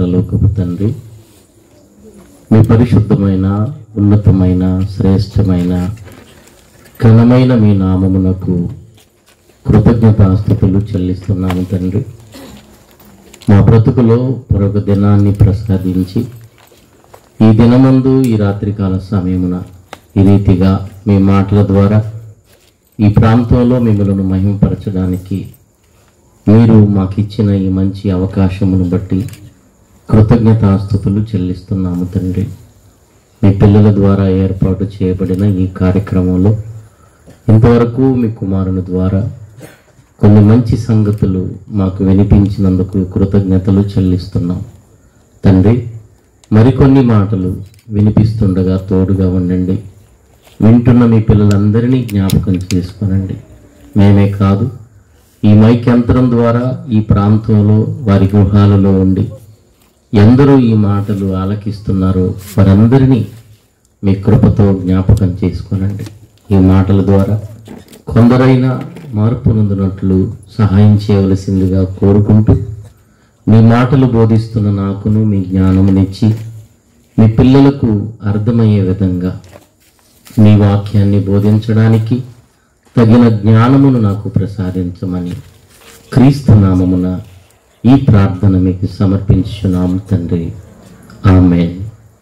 పరలోకపు తండ్రి మీ పరిశుద్ధమైన ఉన్నతమైన శ్రేష్టమైన ఘనమైన మీ నామమునకు కృతజ్ఞతాస్థుతులు చెల్లిస్తున్నాము తండ్రి మా బ్రతుకులో మరొక దినాన్ని ప్రసాదించి ఈ దినమందు ఈ రాత్రికాల సమయమున ఈ రీతిగా మీ మాటల ద్వారా ఈ ప్రాంతంలో మిమ్మల్ని మహిమపరచడానికి మీరు మాకిచ్చిన ఈ మంచి అవకాశమును బట్టి కృతజ్ఞతాస్థుతులు చెల్లిస్తున్నాము తండ్రి మీ పిల్లల ద్వారా ఏర్పాటు చేయబడిన ఈ కార్యక్రమంలో ఇంతవరకు మీ కుమారుని ద్వారా కొన్ని మంచి సంగతులు మాకు వినిపించినందుకు కృతజ్ఞతలు చెల్లిస్తున్నాం తండ్రి మరికొన్ని మాటలు వినిపిస్తుండగా తోడుగా ఉండండి వింటున్న మీ పిల్లలందరినీ జ్ఞాపకం చేసుకోనండి మేమే కాదు ఈ మైక్ యంత్రం ద్వారా ఈ ప్రాంతంలో వారి గృహాలలో ఉండి ఎందరూ ఈ మాటలు ఆలకిస్తున్నారో వారందరినీ మీ కృపతో జ్ఞాపకం చేసుకోనండి ఈ మాటల ద్వారా కొందరైనా మార్పు నొందినట్లు సహాయం చేయవలసిందిగా కోరుకుంటూ మీ మాటలు బోధిస్తున్న నాకును మీ జ్ఞానమునిచ్చి మీ పిల్లలకు అర్థమయ్యే విధంగా మీ వాక్యాన్ని బోధించడానికి తగిన జ్ఞానమును నాకు ప్రసాదించమని క్రీస్తు నామమున ఈ ప్రార్థన మీకు సమర్పించున్నాం తండ్రి ఆమెన్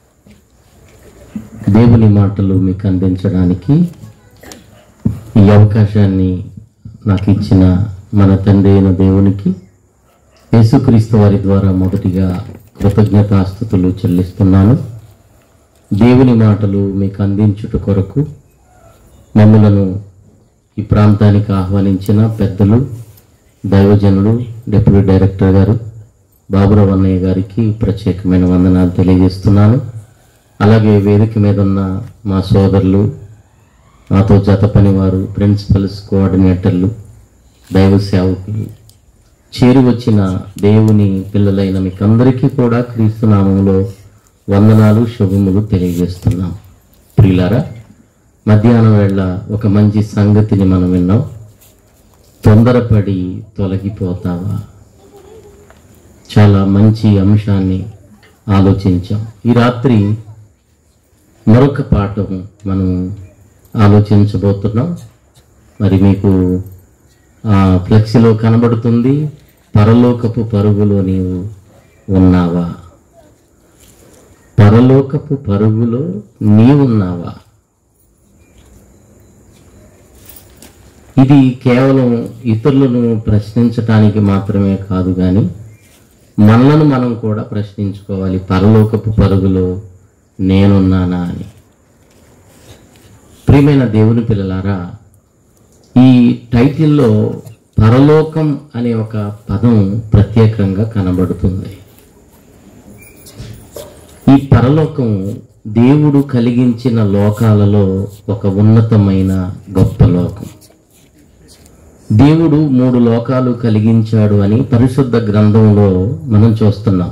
దేవుని మాటలు మీకు అందించడానికి ఈ అవకాశాన్ని నాకు ఇచ్చిన మన తండ్రి అయిన దేవునికి యేసుక్రీస్తు వారి ద్వారా మొదటిగా కృతజ్ఞతాస్థుతులు చెల్లిస్తున్నాను దేవుని మాటలు మీకు అందించుట కొరకు మమ్మలను ఈ ప్రాంతానికి ఆహ్వానించిన పెద్దలు దైవజనులు డిప్యూటీ డైరెక్టర్ గారు బాబురావు అన్నయ్య గారికి ప్రత్యేకమైన వందనాలు తెలియజేస్తున్నాను అలాగే వేదిక మీద ఉన్న మా సోదరులు మాతో జత పనివారు ప్రిన్సిపల్స్ కోఆర్డినేటర్లు దైవ సేవకులు చేరి వచ్చిన దేవుని పిల్లలైన మీకందరికీ కూడా క్రీస్తు నామములో వందనాలు శుభములు తెలియజేస్తున్నాం ప్రియులారా మధ్యాహ్నం వేళ ఒక మంచి సంగతిని మనం విన్నాం తొందరపడి తొలగిపోతావా చాలా మంచి అంశాన్ని ఆలోచించాం ఈ రాత్రి మరొక పాఠం మనం ఆలోచించబోతున్నాం మరి మీకు ఆ ఫ్లెక్సీలో కనబడుతుంది పరలోకపు పరుగులో నీవు ఉన్నావా పరలోకపు పరుగులో నీవున్నావా ఇది కేవలం ఇతరులను ప్రశ్నించటానికి మాత్రమే కాదు కానీ మనలను మనం కూడా ప్రశ్నించుకోవాలి పరలోకపు పరుగులో నేనున్నానా అని ప్రియమైన దేవుని పిల్లలారా ఈ టైటిల్లో పరలోకం అనే ఒక పదం ప్రత్యేకంగా కనబడుతుంది ఈ పరలోకం దేవుడు కలిగించిన లోకాలలో ఒక ఉన్నతమైన గొప్ప లోకం దేవుడు మూడు లోకాలు కలిగించాడు అని పరిశుద్ధ గ్రంథంలో మనం చూస్తున్నాం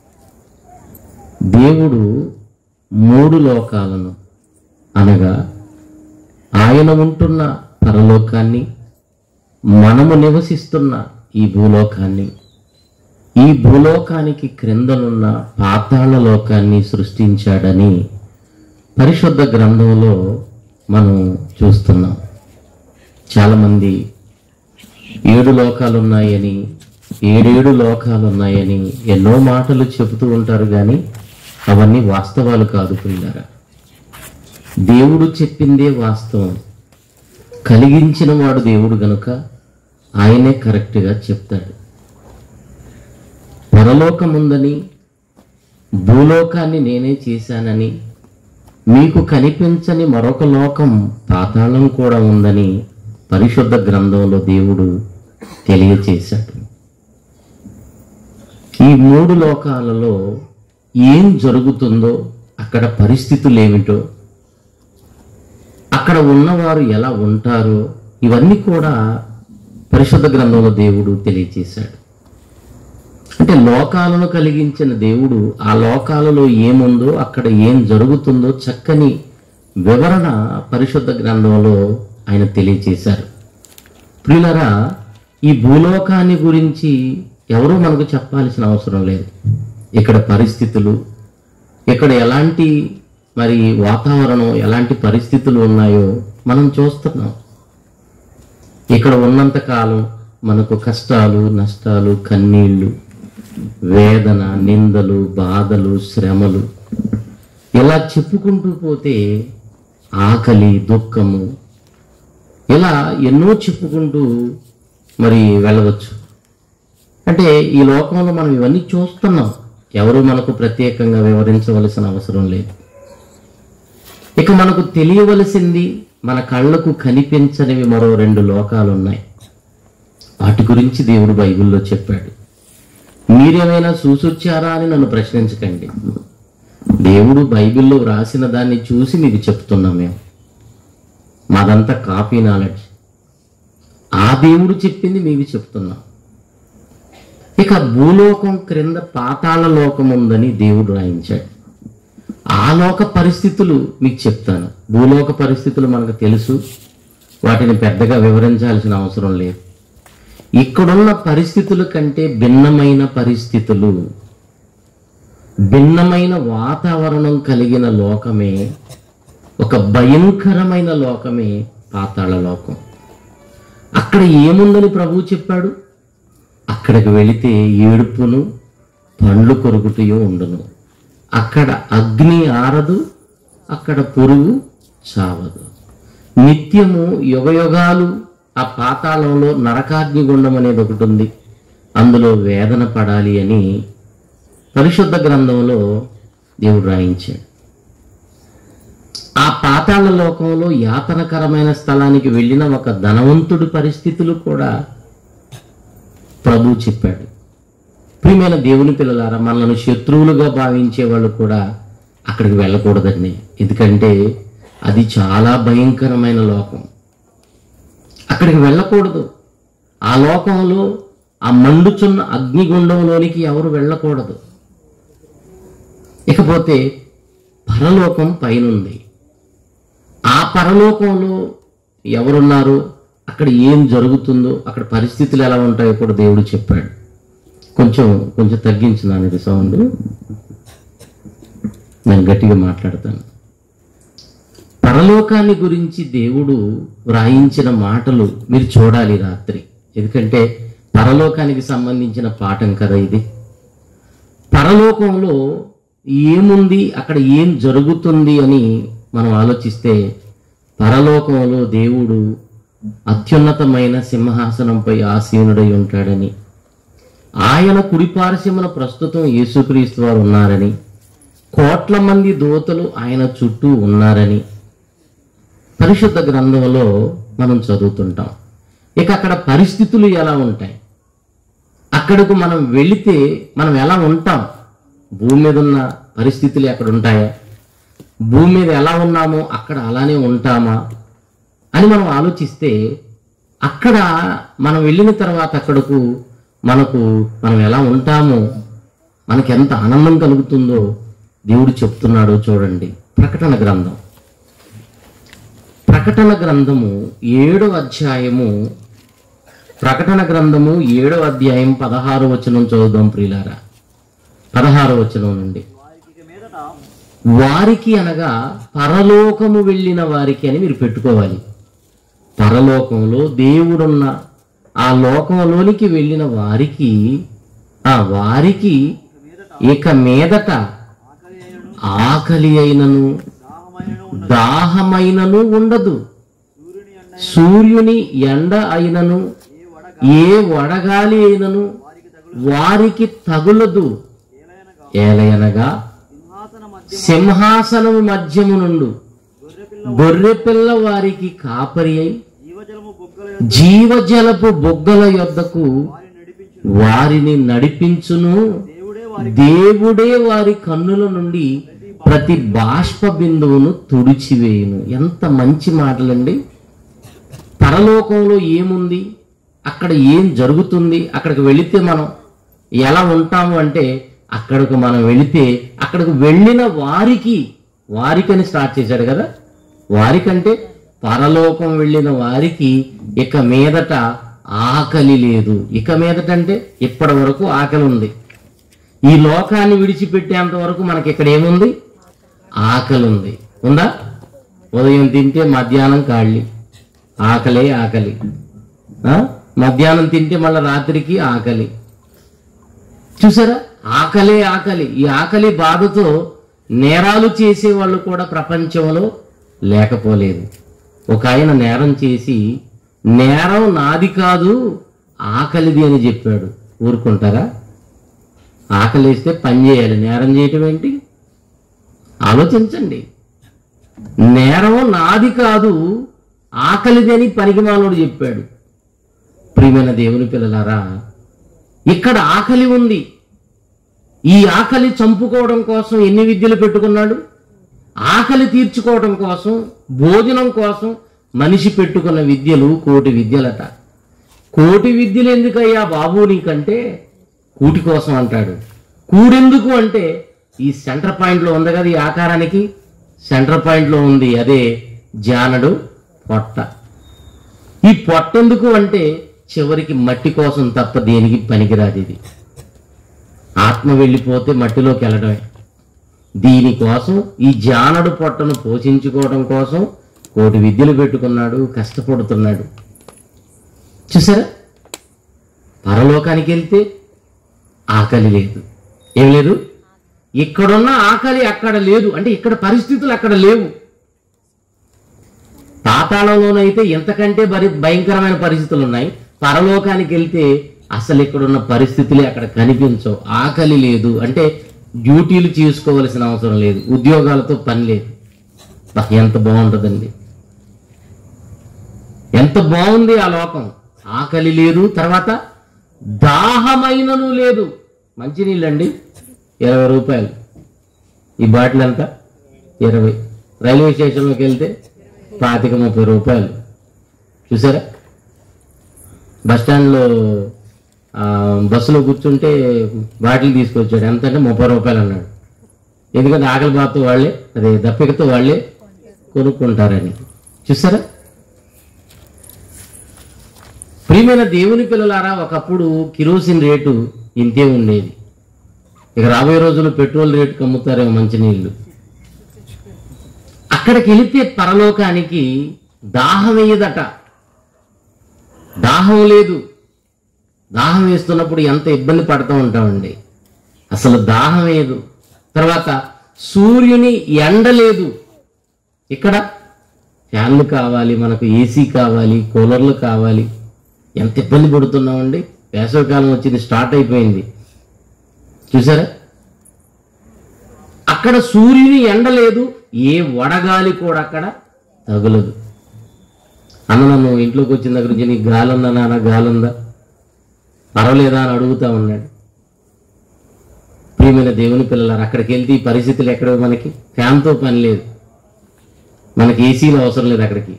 దేవుడు మూడు లోకాలను అనగా ఆయన ఉంటున్న పరలోకాన్ని మనము నివసిస్తున్న ఈ భూలోకాన్ని ఈ భూలోకానికి క్రిందనున్న పాతాళ లోకాన్ని సృష్టించాడని పరిశుద్ధ గ్రంథంలో మనం చూస్తున్నాం చాలామంది ఏడు లోకాలు ఉన్నాయని ఏడేడు లోకాలు ఉన్నాయని ఎన్నో మాటలు చెబుతూ ఉంటారు కానీ అవన్నీ వాస్తవాలు కాదు పిల్లరా దేవుడు చెప్పిందే వాస్తవం కలిగించిన వాడు దేవుడు గనుక ఆయనే కరెక్ట్గా చెప్తాడు పరలోకముందని భూలోకాన్ని నేనే చేశానని మీకు కనిపించని మరొక లోకం పాతాళం కూడా ఉందని పరిశుద్ధ గ్రంథంలో దేవుడు తెలియచేశాడు ఈ మూడు లోకాలలో ఏం జరుగుతుందో అక్కడ పరిస్థితులు ఏమిటో అక్కడ ఉన్నవారు ఎలా ఉంటారో ఇవన్నీ కూడా పరిశుద్ధ గ్రంథంలో దేవుడు తెలియచేశాడు అంటే లోకాలను కలిగించిన దేవుడు ఆ లోకాలలో ఏముందో అక్కడ ఏం జరుగుతుందో చక్కని వివరణ పరిశుద్ధ గ్రంథంలో ఆయన తెలియచేశారు ప్రియులరా ఈ భూలోకాన్ని గురించి ఎవరూ మనకు చెప్పాల్సిన అవసరం లేదు ఇక్కడ పరిస్థితులు ఇక్కడ ఎలాంటి మరి వాతావరణం ఎలాంటి పరిస్థితులు ఉన్నాయో మనం చూస్తున్నాం ఇక్కడ ఉన్నంత కాలం మనకు కష్టాలు నష్టాలు కన్నీళ్లు వేదన నిందలు బాధలు శ్రమలు ఇలా చెప్పుకుంటూ పోతే ఆకలి దుఃఖము ఇలా ఎన్నో చెప్పుకుంటూ మరి వెళ్ళవచ్చు అంటే ఈ లోకంలో మనం ఇవన్నీ చూస్తున్నాం ఎవరు మనకు ప్రత్యేకంగా వివరించవలసిన అవసరం లేదు ఇక మనకు తెలియవలసింది మన కళ్ళకు కనిపించనివి మరో రెండు లోకాలు ఉన్నాయి వాటి గురించి దేవుడు బైబిల్లో చెప్పాడు మీరేమైనా చూసొచ్చారా అని నన్ను ప్రశ్నించకండి దేవుడు బైబిల్లో వ్రాసిన దాన్ని చూసి మీకు చెప్తున్నాం మేము మాదంతా కాపీ నాలెడ్జ్ ఆ దేవుడు చెప్పింది మీకు చెప్తున్నాం ఇక భూలోకం క్రింద పాతాళ లోకం ఉందని దేవుడు రాయించాడు ఆ లోక పరిస్థితులు మీకు చెప్తాను భూలోక పరిస్థితులు మనకు తెలుసు వాటిని పెద్దగా వివరించాల్సిన అవసరం లేదు ఇక్కడున్న పరిస్థితుల కంటే భిన్నమైన పరిస్థితులు భిన్నమైన వాతావరణం కలిగిన లోకమే ఒక భయంకరమైన లోకమే పాతాళ లోకం అక్కడ ఏముందని ప్రభువు చెప్పాడు అక్కడికి వెళితే ఏడుపును పండ్లు కొరుకుటయో ఉండును అక్కడ అగ్ని ఆరదు అక్కడ పురుగు చావదు నిత్యము యుగయుగాలు ఆ పాతాళంలో నరకాగ్ని గుండం అనేది ఒకటి ఉంది అందులో వేదన పడాలి అని పరిశుద్ధ గ్రంథంలో దేవుడు రాయించాడు ఆ పాతాళ లోకంలో యాతనకరమైన స్థలానికి వెళ్ళిన ఒక ధనవంతుడి పరిస్థితులు కూడా ప్రభు చెప్పాడు ప్రియమైన దేవుని పిల్లలారా మనల్ని శత్రువులుగా భావించే వాళ్ళు కూడా అక్కడికి వెళ్ళకూడదండి ఎందుకంటే అది చాలా భయంకరమైన లోకం అక్కడికి వెళ్ళకూడదు ఆ లోకంలో ఆ మండుచున్న అగ్నిగుండంలోనికి ఎవరు వెళ్ళకూడదు ఇకపోతే పరలోకం పైనుంది ఆ పరలోకంలో ఎవరున్నారు అక్కడ ఏం జరుగుతుందో అక్కడ పరిస్థితులు ఎలా ఉంటాయో కూడా దేవుడు చెప్పాడు కొంచెం కొంచెం తగ్గించున్నాను ఇది సౌండ్ నేను గట్టిగా మాట్లాడతాను పరలోకాన్ని గురించి దేవుడు వ్రాయించిన మాటలు మీరు చూడాలి రాత్రి ఎందుకంటే పరలోకానికి సంబంధించిన పాఠం కదా ఇది పరలోకంలో ఏముంది అక్కడ ఏం జరుగుతుంది అని మనం ఆలోచిస్తే పరలోకంలో దేవుడు అత్యున్నతమైన సింహాసనంపై ఆసీనుడై ఉంటాడని ఆయన కుడిపార్శ్వమున ప్రస్తుతం యేసుక్రీస్తు వారు ఉన్నారని కోట్ల మంది దూతలు ఆయన చుట్టూ ఉన్నారని పరిశుద్ధ గ్రంథంలో మనం చదువుతుంటాం ఇక అక్కడ పరిస్థితులు ఎలా ఉంటాయి అక్కడకు మనం వెళితే మనం ఎలా ఉంటాం భూమి మీద ఉన్న పరిస్థితులు ఎక్కడ ఉంటాయా భూమి మీద ఎలా ఉన్నామో అక్కడ అలానే ఉంటామా అని మనం ఆలోచిస్తే అక్కడ మనం వెళ్ళిన తర్వాత అక్కడకు మనకు మనం ఎలా ఉంటామో మనకి ఎంత ఆనందం కలుగుతుందో దేవుడు చెప్తున్నాడో చూడండి ప్రకటన గ్రంథం ప్రకటన గ్రంథము ఏడవ అధ్యాయము ప్రకటన గ్రంథము ఏడవ అధ్యాయం పదహారు వచనం చదువుదాం ప్రియులారా పదహారు వచనం నుండి వారికి అనగా పరలోకము వెళ్ళిన వారికి అని మీరు పెట్టుకోవాలి పరలోకంలో దేవుడున్న ఆ లోకంలోనికి వెళ్ళిన వారికి ఆ వారికి ఇక మీదట ఆకలి అయినను దాహమైనను ఉండదు సూర్యుని ఎండ అయినను ఏ వడగాలి అయినను వారికి తగులదు ఏలయనగా సింహాసనము మధ్యము నుండు గొర్రెపిల్ల వారికి కాపరి అయి జీవజలపు బొగ్గల యొద్దకు వారిని నడిపించును దేవుడే వారి కన్నుల నుండి ప్రతి బాష్ప బిందువును తుడిచివేయును ఎంత మంచి మాటలండి పరలోకంలో ఏముంది అక్కడ ఏం జరుగుతుంది అక్కడికి వెళితే మనం ఎలా ఉంటాము అంటే అక్కడికి మనం వెళితే అక్కడికి వెళ్ళిన వారికి వారికని స్టార్ట్ చేశాడు కదా వారికంటే పరలోకం వెళ్ళిన వారికి ఇక మీదట ఆకలి లేదు ఇక మీదట అంటే ఇప్పటి వరకు ఆకలి ఉంది ఈ లోకాన్ని విడిచిపెట్టేంత వరకు మనకి ఇక్కడ ఏముంది ఆకలి ఉంది ఉందా ఉదయం తింటే మధ్యాహ్నం కాళ్ళి ఆకలే ఆకలి ఆ? మధ్యాహ్నం తింటే మళ్ళీ రాత్రికి ఆకలి చూసారా ఆకలే ఆకలి ఈ ఆకలి బాధతో నేరాలు చేసే వాళ్ళు కూడా ప్రపంచంలో లేకపోలేదు ఒక ఆయన నేరం చేసి నేరం నాది కాదు ఆకలిది అని చెప్పాడు ఊరుకుంటారా ఆకలి వేస్తే పని చేయాలి నేరం చేయటం ఏంటి ఆలోచించండి నేరం నాది కాదు ఆకలిది అని పనికిమాలోడు చెప్పాడు ప్రియమైన దేవుని పిల్లలారా ఇక్కడ ఆకలి ఉంది ఈ ఆకలి చంపుకోవడం కోసం ఎన్ని విద్యలు పెట్టుకున్నాడు ఆకలి తీర్చుకోవడం కోసం భోజనం కోసం మనిషి పెట్టుకున్న విద్యలు కోటి విద్యలట కోటి విద్యలు ఎందుకయ్యా బాబు నీకంటే కూటి కోసం అంటాడు కూడెందుకు అంటే ఈ సెంటర్ పాయింట్లో ఉంది కదా ఈ ఆకారానికి సెంటర్ పాయింట్లో ఉంది అదే జానడు పొట్ట ఈ పొట్టెందుకు అంటే చివరికి మట్టి కోసం తప్ప దేనికి పనికిరాదు ఇది ఆత్మ వెళ్ళిపోతే మట్టిలోకి వెళ్ళడమే దీనికోసం ఈ జానడు పొట్టను పోషించుకోవడం కోసం కోటి విద్యలు పెట్టుకున్నాడు కష్టపడుతున్నాడు చూసారా పరలోకానికి వెళ్తే ఆకలి లేదు ఏం లేదు ఇక్కడున్న ఆకలి అక్కడ లేదు అంటే ఇక్కడ పరిస్థితులు అక్కడ లేవు పాతాళంలోనైతే ఎంతకంటే భరి భయంకరమైన పరిస్థితులు ఉన్నాయి పరలోకానికి వెళ్తే అసలు ఇక్కడున్న పరిస్థితులే అక్కడ కనిపించవు ఆకలి లేదు అంటే డ్యూటీలు చేసుకోవలసిన అవసరం లేదు ఉద్యోగాలతో పని లేదు బా, ఎంత బాగుంటుందండి ఎంత బాగుంది ఆ లోకం ఆకలి లేదు తర్వాత దాహమైనను లేదు మంచినీళ్ళండి ఇరవై రూపాయలు ఈ బాటిల్ ఎంత ఇరవై రైల్వే స్టేషన్లోకి వెళ్తే పాతిక ముప్పై రూపాయలు చూసారా బస్ స్టాండ్లో ఆ, బస్సులో కూర్చుంటే బాటిల్ తీసుకొచ్చాడు ఎంత అంటే ముప్పై రూపాయలు అన్నాడు ఎందుకంటే ఆకలి బాధతో వాళ్ళే అదే దప్పికతో వాళ్ళే కొనుక్కుంటారని చూసారా ప్రియమైన దేవుని పిల్లలారా ఒకప్పుడు కిరోసిన్ రేటు ఇంతే ఉండేది ఇక రాబోయే రోజుల్లో పెట్రోల్ రేటుకి అమ్ముతారేమో మంచినీళ్ళు అక్కడికి వెళితే పరలోకానికి దాహం వేయదట దాహం లేదు దాహం వేస్తున్నప్పుడు ఎంత ఇబ్బంది పడుతూ ఉంటామండి అసలు దాహం లేదు తర్వాత సూర్యుని ఎండ లేదు ఇక్కడ ఫ్యాన్లు కావాలి మనకు ఏసీ కావాలి కూలర్లు కావాలి ఎంత ఇబ్బంది పడుతున్నామండి వేసవికాలం వచ్చింది స్టార్ట్ అయిపోయింది చూసారా అక్కడ సూర్యుని ఎండ లేదు ఏ వడగాలి కూడా అక్కడ తగులదు అన్న నన్ను ఇంట్లోకి వచ్చిన దగ్గర నుంచి నీకు గాలి ఉందా నాన్న గాలి ఉందా పర్వాలేదా అని అడుగుతా ఉన్నాడు ప్రియమైన దేవుని పిల్లలారు అక్కడికి వెళ్తే ఈ పరిస్థితులు ఎక్కడ మనకి ఫ్యాన్తో పని లేదు మనకి ఏసీలు అవసరం లేదు అక్కడికి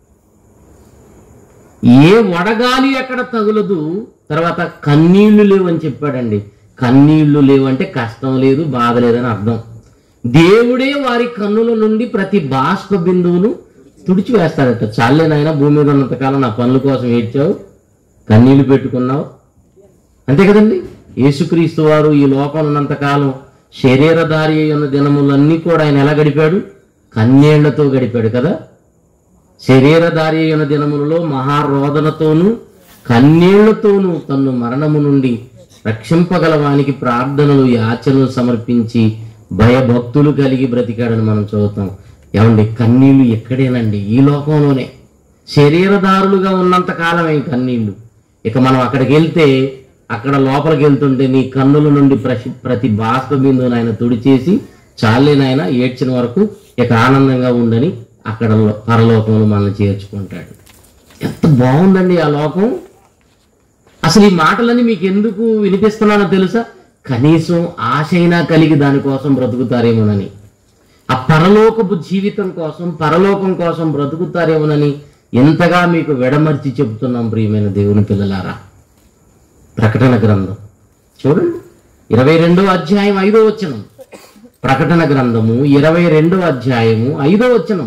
ఏ వడగాలి అక్కడ తగులదు తర్వాత కన్నీళ్లు లేవు అని చెప్పాడండి కన్నీళ్లు లేవు అంటే కష్టం లేదు బాధ లేదని అర్థం దేవుడే వారి కన్నుల నుండి ప్రతి బాష్ప బిందువును తుడిచివేస్తాడట చాలే నాయన భూమి మీద ఉన్నంతకాలం నా పనుల కోసం ఏడ్చావు కన్నీళ్లు పెట్టుకున్నావు అంతే కదండి యేసుక్రీస్తు వారు ఈ లోకం ఉన్నంతకాలం శరీరధారి అయి ఉన్న దినములన్నీ కూడా ఆయన ఎలా గడిపాడు కన్నీళ్లతో గడిపాడు కదా శరీరధారి అయిన దినములలో మహారోదనతోనూ కన్నీళ్లతోనూ తన్ను మరణము నుండి రక్షింపగలవానికి ప్రార్థనలు యాచనలు సమర్పించి భయభక్తులు కలిగి బ్రతికాడని మనం చదువుతాం ఏమండి కన్నీళ్లు ఎక్కడేనండి ఈ లోకంలోనే శరీరదారులుగా ఉన్నంత కాలమే ఈ కన్నీళ్లు ఇక మనం అక్కడికి వెళ్తే అక్కడ లోపలికి వెళ్తుంటే నీ కన్నుల నుండి ప్రతి ప్రతి బాష్ప బిందువుని ఆయన తుడిచేసి చాలే నాయన ఏడ్చిన వరకు ఇక ఆనందంగా ఉండని అక్కడ లో- పరలోకంలో మనల్ని చేర్చుకుంటాడు ఎంత బాగుందండి ఆ లోకం అసలు ఈ మాటలన్నీ మీకు ఎందుకు వినిపిస్తున్నానో తెలుసా కనీసం ఆశైనా కలిగి దానికోసం బ్రతుకుతారేమోనని ఆ పరలోకపు జీవితం కోసం పరలోకం కోసం బ్రతుకుతారేమోనని ఎంతగా మీకు వెడమర్చి చెబుతున్నాం ప్రియమైన దేవుని పిల్లలారా ప్రకటన గ్రంథం చూడండి ఇరవై రెండో అధ్యాయం ఐదో వచనం ప్రకటన గ్రంథము ఇరవై రెండో అధ్యాయము ఐదో వచనం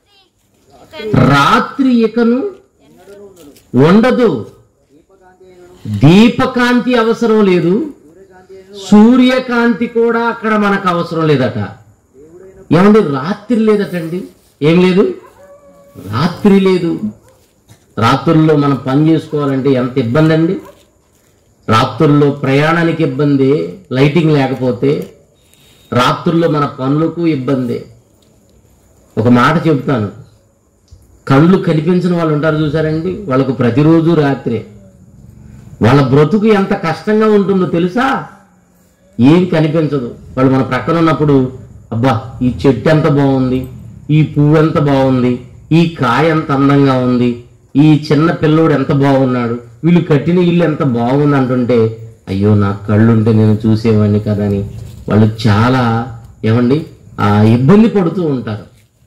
రాత్రి ఇకను ఉండదు దీపకాంతి అవసరం లేదు సూర్యకాంతి కూడా అక్కడ మనకు అవసరం లేదట ఏమండి రాత్రి లేదటండి ఏం లేదు రాత్రి లేదు రాత్రుల్లో మనం పని చేసుకోవాలంటే ఎంత ఇబ్బంది అండి రాత్రుల్లో ప్రయాణానికి ఇబ్బంది లైటింగ్ లేకపోతే రాత్రుల్లో మన పనులకు ఇబ్బంది ఒక మాట చెబుతాను కళ్ళు కనిపించిన వాళ్ళు ఉంటారు చూసారండి వాళ్ళకు ప్రతిరోజు రాత్రే వాళ్ళ బ్రతుకు ఎంత కష్టంగా ఉంటుందో తెలుసా ఏం కనిపించదు వాళ్ళు మన ప్రక్కన ఉన్నప్పుడు అబ్బా ఈ చెట్టు ఎంత బాగుంది ఈ పువ్వు ఎంత బాగుంది ఈ కాయ ఎంత అందంగా ఉంది ఈ చిన్న పిల్లోడు ఎంత బాగున్నాడు వీళ్ళు కట్టిన ఇల్లు ఎంత బాగుంది అంటుంటే అయ్యో నా కళ్ళుంటే నేను చూసేవాడిని కదా అని వాళ్ళు చాలా ఏమండి ఆ ఇబ్బంది పడుతూ ఉంటారు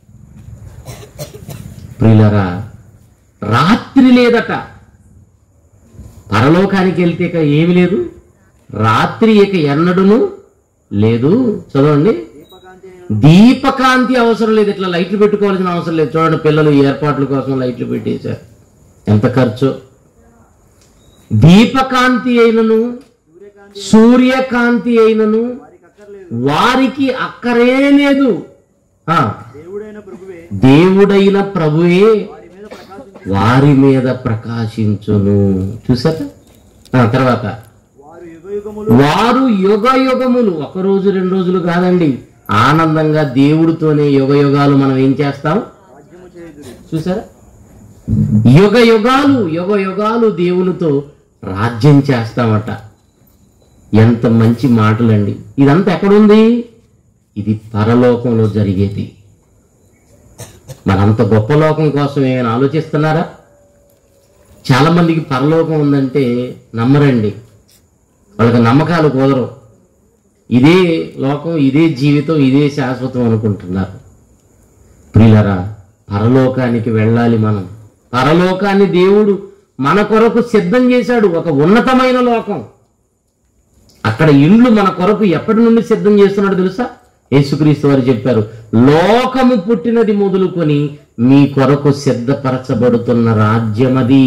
ప్రియులరా రాత్రి లేదట పరలోకానికి వెళ్తే ఇక ఏమి లేదు రాత్రి ఇక ఎన్నడును లేదు చదవండి దీపకాంతి అవసరం లేదు ఇట్లా లైట్లు పెట్టుకోవాల్సిన అవసరం లేదు చూడండి పిల్లలు ఈ ఏర్పాట్ల కోసం లైట్లు పెట్టేశారు ఎంత ఖర్చు దీపకాంతి అయినను సూర్యకాంతి అయినను వారికి అక్కరే లేదు ఆ, దేవుడైన ప్రభువే దేవుడైన ప్రభువే వారి మీద ప్రకాశించు వారి మీద ప్రకాశించును చూసారా ఆ, తర్వాత వారు యుగ యుగములు వారు యుగ యుగములు ఒక రోజు రెండు రోజులు కాదండి ఆనందంగా దేవుడితోనే యుగ యుగాలు మనం ఏం చేస్తాం రాజ్యము చేయుదురు చూసారా యుగ యుగాలు యుగ యుగాలు దేవునితో రాజ్యం చేస్తామట ఎంత మంచి మాటలండి ఇదంతా ఎక్కడుంది ఇది పరలోకంలో జరిగేది మరంత గొప్ప లోకం కోసం ఏమైనా ఆలోచిస్తున్నారా చాలా మందికి పరలోకం ఉందంటే నమ్మరండి వాళ్ళకి నమ్మకాలు కుదరవు ఇదే లోకం ఇదే జీవితం ఇదే శాశ్వతం అనుకుంటున్నారు ప్రియులరా పరలోకానికి వెళ్ళాలి మనం పరలోకాన్ని దేవుడు మన కొరకు సిద్ధం చేశాడు ఒక ఉన్నతమైన లోకం అక్కడ ఇండ్లు మన కొరకు ఎప్పటి నుండి సిద్ధం చేస్తున్నాడు తెలుసా యేసుక్రీస్తు వారు చెప్పారు లోకము పుట్టినది మొదలుకొని మీ కొరకు సిద్ధపరచబడుతున్న రాజ్యమది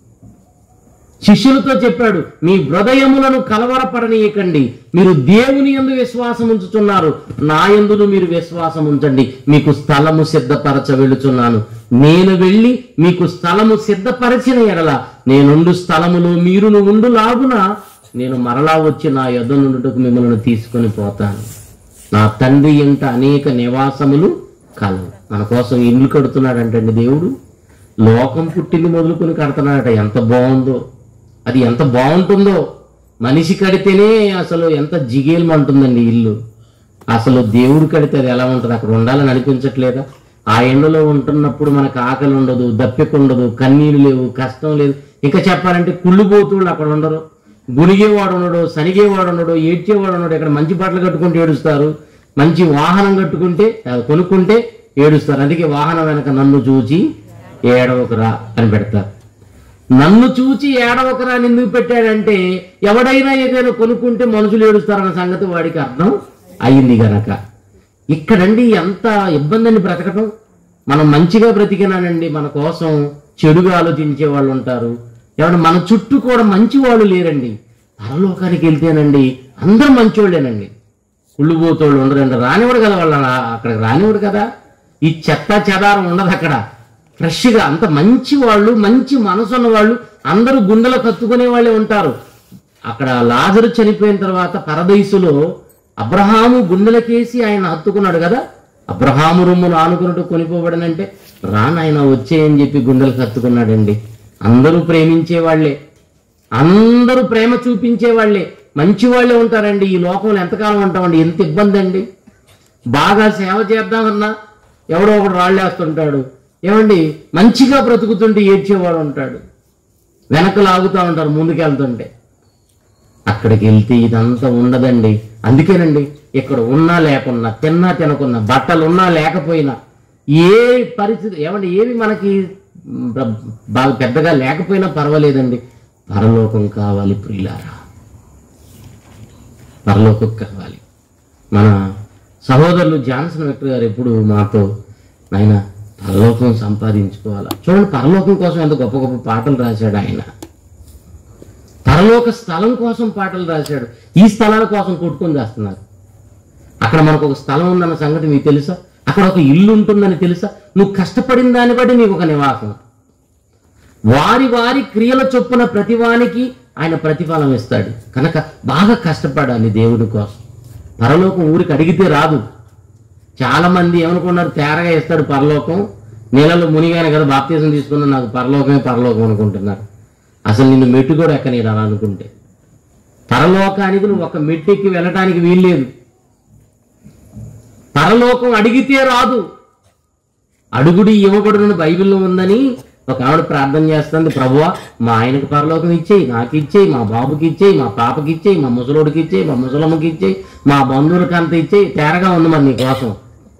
శిష్యులతో చెప్పాడు మీ హృదయములను కలవరపడనీయకండి మీరు దేవుని యందు విశ్వాసం ఉంచుతున్నారు నా యందును మీరు విశ్వాసం ఉంచండి మీకు స్థలము సిద్ధపరచ వెళుచున్నాను నేను వెళ్ళి మీకు స్థలము సిద్ధపరచిన ఎడల నేనుండు స్థలములో మీరును ఉండు లాగున నేను మరలా వచ్చి నా యొద్ద నుండుటకు మిమ్మల్ని తీసుకొని పోతాను నా తండ్రి ఇంట అనేక నివాసములు కలవు మన కోసం ఇల్లు కడుతున్నాడంటండి దేవుడు లోకం పుట్టింది మొదలుకొని కడుతున్నాడట ఎంత బాగుందో అది ఎంత బాగుంటుందో మనిషి కడితేనే అసలు ఎంత జిగేలమంటుందండి ఇల్లు అసలు దేవుడు కడితే అది ఎలా ఉంటుంది అక్కడ ఉండాలని అనిపించట్లేదా ఆ ఎండలో ఉంటున్నప్పుడు మనకు ఆకలి ఉండదు దప్పిక ఉండదు కన్నీళ్ళు లేవు కష్టం లేదు ఇంకా చెప్పాలంటే కుళ్ళుపోతుళ్ళు అక్కడ ఉండరు గునిగేవాడు ఉండడు సనిగేవాడు ఉండడు ఏడ్చేవాడు ఉండడు ఇక్కడ మంచి బట్టలు కట్టుకుంటే ఏడుస్తారు మంచి వాహనం కట్టుకుంటే ఆ, కొనుక్కుంటే ఏడుస్తారు అందుకే వాహనం వెనక నన్ను చూచి ఏడవకురా అని పెడతారు నన్ను చూచి ఏడవకరా అని ఎందుకు పెట్టాడంటే ఎవడైనా ఏదైనా కొనుక్కుంటే మనుషులు ఏడుస్తారన్న సంగతి వాడికి అర్థం అయింది గనక ఇక్కడండి ఎంత ఇబ్బందిని బ్రతకటం మనం మంచిగా బ్రతికినానండి మన కోసం చెడుగా ఆలోచించే వాళ్ళు ఉంటారు ఏమన్నా మన చుట్టూ కూడా మంచి వాళ్ళు లేరండి పరలోకానికి వెళ్తేనండి అందరూ మంచోళ్ళేనండి కుళ్ళుబోతోళ్ళు ఉండరండి రానివాడు కదా వాళ్ళ అక్కడికి రానివాడు కదా ఈ చెత్త చెదారం ఉండదు అక్కడ ఫ్రెష్గా అంత మంచి వాళ్ళు మంచి మనసు ఉన్న వాళ్ళు అందరూ గుండెలో కత్తుకునే వాళ్ళే ఉంటారు అక్కడ లాజరు చనిపోయిన తర్వాత పరదైసులో అబ్రహాము గుండెలకేసి ఆయన హత్తుకున్నాడు కదా అబ్రహాము రొమ్మును ఆనుకున్నట్టు కొనిపోబడనంటే రానాయన వచ్చేయని చెప్పి గుండెలకు హత్తుకున్నాడండి అందరూ ప్రేమించే వాళ్ళే అందరూ ప్రేమ చూపించే వాళ్ళే మంచి వాళ్ళే ఉంటారండి ఈ లోకంలో ఎంతకాలం ఉంటామండి ఎంత ఇబ్బంది అండి బాగా సేవ చేద్దామన్నా ఎవడో ఒకడు రాళ్ళేస్తుంటాడు ఏమండి మంచిగా బ్రతుకుతుంటే ఏడ్చేవాడు ఉంటాడు వెనక లాగుతూ ఉంటారు ముందుకెళ్తుంటే అక్కడికి వెళ్తే ఇదంతా ఉండదండి అందుకేనండి ఇక్కడ ఉన్నా లేకున్నా తిన్నా తినకున్నా బట్టలు ఉన్నా లేకపోయినా ఏ పరిస్థితి ఏమండి ఏవి మనకి మ్, బ- బాగా పెద్దగా లేకపోయినా పర్వాలేదండి పరలోకం కావాలి ప్రియులారా పరలోకం కావాలి మన సహోదరులు జాన్సన్ వెక్టర్ గారు ఎప్పుడు మాతో నాయన పరలోకం సంపాదించుకోవాలా చూడండి పరలోకం కోసం ఎంత గొప్ప గొప్ప పాటలు రాశాడు ఆయన పరలోక స్థలం కోసం పాటలు రాశాడు ఈ స్థలాల కోసం కొట్టుకొని చేస్తున్నారు అక్కడ మనకు ఒక స్థలం ఉందన్న సంగతి మీకు తెలుసా అక్కడ ఒక ఇల్లు ఉంటుందని తెలుసా నువ్వు కష్టపడిన దాన్ని బట్టి నీకు ఒక నివాసం వారి వారి క్రియల చొప్పున ప్రతివానికి ఆయన ప్రతిఫలం ఇస్తాడు కనుక బాగా కష్టపడాలి దేవుడి కోసం పరలోకం ఊరికి అడిగితే రాదు చాలా మంది ఏమనుకున్నారు తేరగా ఇస్తాడు పరలోకం నీళ్ళలో మునిగాను కదా బాప్తీసం తీసుకున్నా నాకు పరలోకమే పరలోకం అనుకుంటున్నారు అసలు నిన్ను మెట్టు కూడా ఎక్కనీరు అలా అనుకుంటే పరలోకానికి నువ్వు ఒక మెట్టెక్కి వెళ్ళటానికి వీల్లేదు పరలోకం అడిగితే రాదు అడుగుడి ఇవ్వబడునని బైబిల్లో ఉందని ఒక ఆవిడ ప్రార్థన చేస్తుంది ప్రభువా మా ఆయనకి పరలోకం ఇచ్చేయి నాకు ఇచ్చేయి మా బాబుకి ఇచ్చేయి మా పాపకి ఇచ్చేయి మా ముసలోడికి ఇచ్చేయి మా ముసలమ్మకి ఇచ్చేయి మా బంధువులకి అంత ఇచ్చేయి తేరగా ఉంది మరి నీ కోసం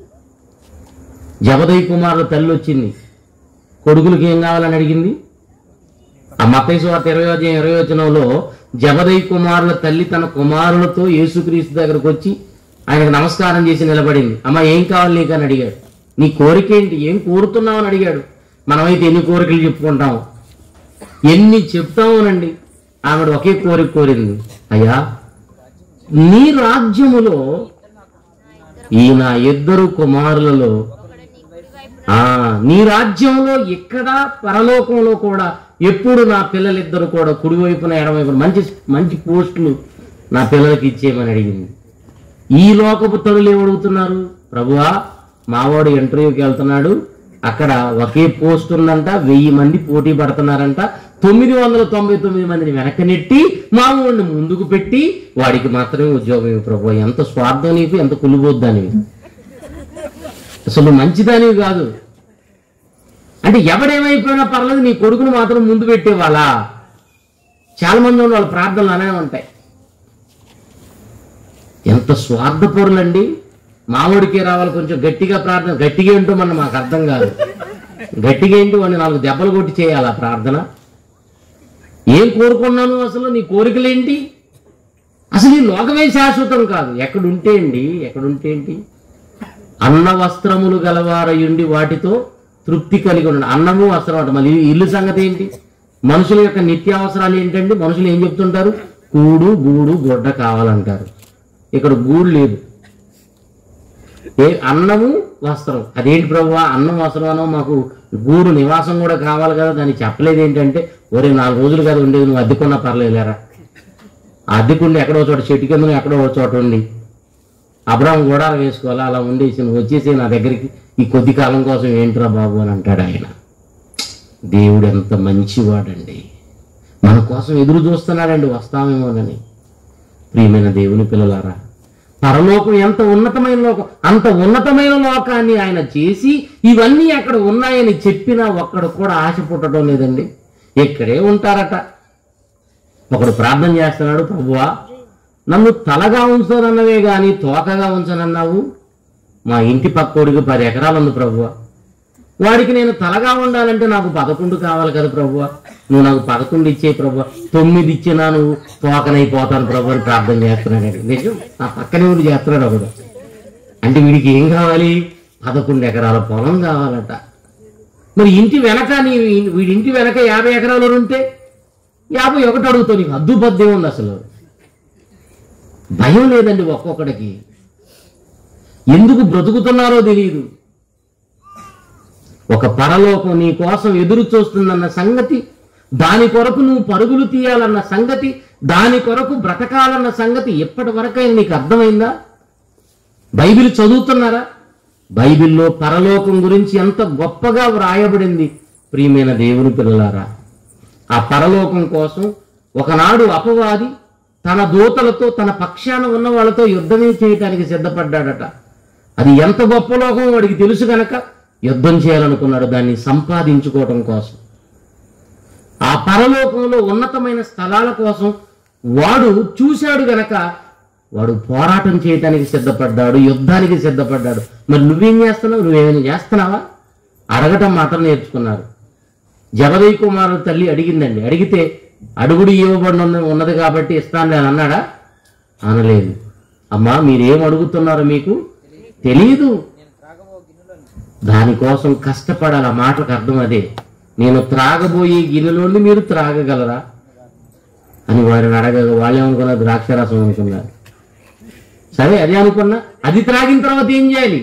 జబదయ్య కుమారుల తల్లి వచ్చింది కొడుకులకి ఏం కావాలని అడిగింది ఆ మతైసు వార్త ఇరవై అధ్యాయం ఇరవై వచనంలో జబదయ్య కుమారుల తల్లి తన కుమారులతో యేసుక్రీస్తు దగ్గరకు వచ్చి ఆయనకు నమస్కారం చేసి నిలబడింది అమ్మ ఏం కావాలి నీకు అని అడిగాడు నీ కోరిక ఏంటి ఏం కోరుతున్నావు అని అడిగాడు మనమైతే ఎన్ని కోరికలు చెప్పుకుంటాం ఎన్ని చెప్తామోనండి ఆవిడ ఒకే కోరిక కోరింది అయ్యా నీ రాజ్యములో ఈ నా ఇద్దరు కుమారులలో ఆ నీ రాజ్యంలో ఎక్కడ పరలోకంలో కూడా ఎప్పుడు నా పిల్లలిద్దరు కూడా కుడివైపున ఎడమవైపున మంచి మంచి పోస్టులు నా పిల్లలకి ఇచ్చేయమని అడిగింది ఈ లోకపు తల్లులు ఏమడుగుతున్నారు ప్రభువా మావాడు ఇంటర్వ్యూకి వెళ్తున్నాడు అక్కడ ఒకే పోస్ట్ ఉందంట వెయ్యి మంది పోటీ పడుతున్నారంట తొమ్మిది వందల తొంభై తొమ్మిది మందిని వెనక నెట్టి మామూడిని ముందుకు పెట్టి వాడికి మాత్రమే ఉద్యోగం ఇవ్వు ప్రభు ఎంత స్వార్థం నీకు ఎంత కులిపోద్దానివి అసలు మంచిదానివి కాదు అంటే ఎవడేమైపోయినా పర్లేదు నీ కొడుకును మాత్రం ముందు పెట్టేవాళ్ళ చాలా మంది ఉన్న వాళ్ళ ప్రార్థనలు అనే ఉంటాయి ఎంత స్వార్థపరులండి మామిడికి రావాలి కొంచెం గట్టిగా ప్రార్థన గట్టిగా ఏంటో మన మాకు అర్థం కాదు గట్టిగా ఏంటి వాడిని నాలుగు దెబ్బలు కొట్టి చేయాలా ప్రార్థన ఏం కోరుకున్నాను అసలు నీ కోరికలేంటి అసలు ఈ లోకమే శాశ్వతం కాదు ఎక్కడుంటే అండి ఎక్కడుంటే ఏంటి అన్న వస్త్రములు గలవారయుండి వాటితో తృప్తి కలిగి ఉండండి అన్నము వస్త్రం అంట మళ్ళీ ఇల్లు సంగతి ఏంటి మనుషుల యొక్క నిత్యావసరాలు ఏంటంటే మనుషులు ఏం చెప్తుంటారు కూడు గూడు గుడ్డ కావాలంటారు ఇక్కడ గూడు లేదు ఏ అన్నము వస్త్రం అదేంటి ప్రభు అన్నం వస్త్రమనో మాకు గూడు నివాసం కూడా కావాలి కదా దాన్ని చెప్పలేదు ఏంటంటే ఒరే నాలుగు రోజులు కదా ఉండేది నువ్వు అద్దెకున్నా పర్లేదులేరా ఆ అద్దెకుండి ఎక్కడో చోట చెట్టు కింద ఎక్కడో ఒక చోట ఉండి అబ్రాహం కూడా వేసుకోవాలా అలా ఉండేసి నువ్వు వచ్చేసి నా దగ్గరికి ఈ కొద్ది కాలం కోసం ఏంట్రా బాబు అని అంటాడు ఆయన దేవుడు ఎంత మంచివాడండి మన కోసం ఎదురు చూస్తున్నాడండి వస్తామేమోనని ప్రియమైన దేవుని పిల్లలారా పరలోకం ఎంత ఉన్నతమైన లోకం అంత ఉన్నతమైన లోకాన్ని ఆయన చేసి ఇవన్నీ అక్కడ ఉన్నాయని చెప్పినా ఒక్కడు కూడా ఆశ పుట్టడం లేదండి ఇక్కడే ఉంటారట ఒకడు ప్రార్థన చేస్తున్నాడు ప్రభువా నన్ను తలగా ఉంచనన్నవే గాని తోకగా ఉంచనన్నావు మా ఇంటి పక్కోడికి పది ఎకరాలు ఉంది ప్రభువా వాడికి నేను తలగా ఉండాలంటే నాకు పదకొండు కావాలి కదా ప్రభువా నువ్వు నాకు పదకొండు ఇచ్చే ప్రభువా తొమ్మిది ఇచ్చినా నువ్వు తోకనైపోతాను ప్రభు అని ప్రార్థన చేస్తున్నాడు నిజం ఆ పక్కనే ఉండి చేస్తున్నాడు ఒకడు అంటే వీడికి ఏం కావాలి పదకొండు ఎకరాల పొలం కావాలట మరి ఇంటి వెనక నీ వీడి ఇంటి వెనక యాభై ఎకరాలు ఉంటే యాభై ఒకటి అడుగుతావు నీకు అద్దు బద్దే ఉంది అసలు భయం లేదండి ఒక్కొక్కడికి ఎందుకు బ్రతుకుతున్నారో తెలియదు ఒక పరలోకం నీ కోసం ఎదురు చూస్తుందన్న సంగతి దాని కొరకు నువ్వు పరుగులు తీయాలన్న సంగతి దాని కొరకు బ్రతకాలన్న సంగతి ఎప్పటి వరకైనా నీకు అర్థమైందా బైబిల్ చదువుతున్నారా బైబిల్లో పరలోకం గురించి ఎంత గొప్పగా వ్రాయబడింది ప్రియమైన దేవుని పిల్లలారా ఆ పరలోకం కోసం ఒకనాడు అపవాది తన దూతలతో తన పక్షాన ఉన్న వాళ్ళతో యుద్ధమే చేయటానికి సిద్ధపడ్డాడట అది ఎంత గొప్ప లోకం వాడికి తెలుసు గనక యుద్ధం చేయాలనుకున్నాడు దాన్ని సంపాదించుకోవటం కోసం ఆ పరలోకంలో ఉన్నతమైన స్థలాల కోసం వాడు చూశాడు గనక వాడు పోరాటం చేయటానికి సిద్ధపడ్డాడు యుద్ధానికి సిద్ధపడ్డాడు మరి నువ్వేం చేస్తున్నావు నువ్వేమైనా చేస్తున్నావా అడగటం మాత్రం నేర్చుకున్నారు జగదయ్య కుమారు తల్లి అడిగిందండి అడిగితే అడుగుడు ఇవ్వబడి ఉన్న- ఉన్నది కాబట్టి ఇస్తాను నేను అన్నాడా అనలేదు అమ్మా మీరేం అడుగుతున్నారో మీకు తెలియదు దానికోసం కష్టపడాలి ఆ మాటలకు అర్థం అదే నేను త్రాగబోయే గిన్నెలోని మీరు త్రాగగలరా అని వారిని అడగగా వాళ్ళు ఏమనుకున్నారు ద్రాక్షారసం అనుకున్నారు సరే అదే అనుకున్నా అది త్రాగిన తర్వాత ఏం చేయాలి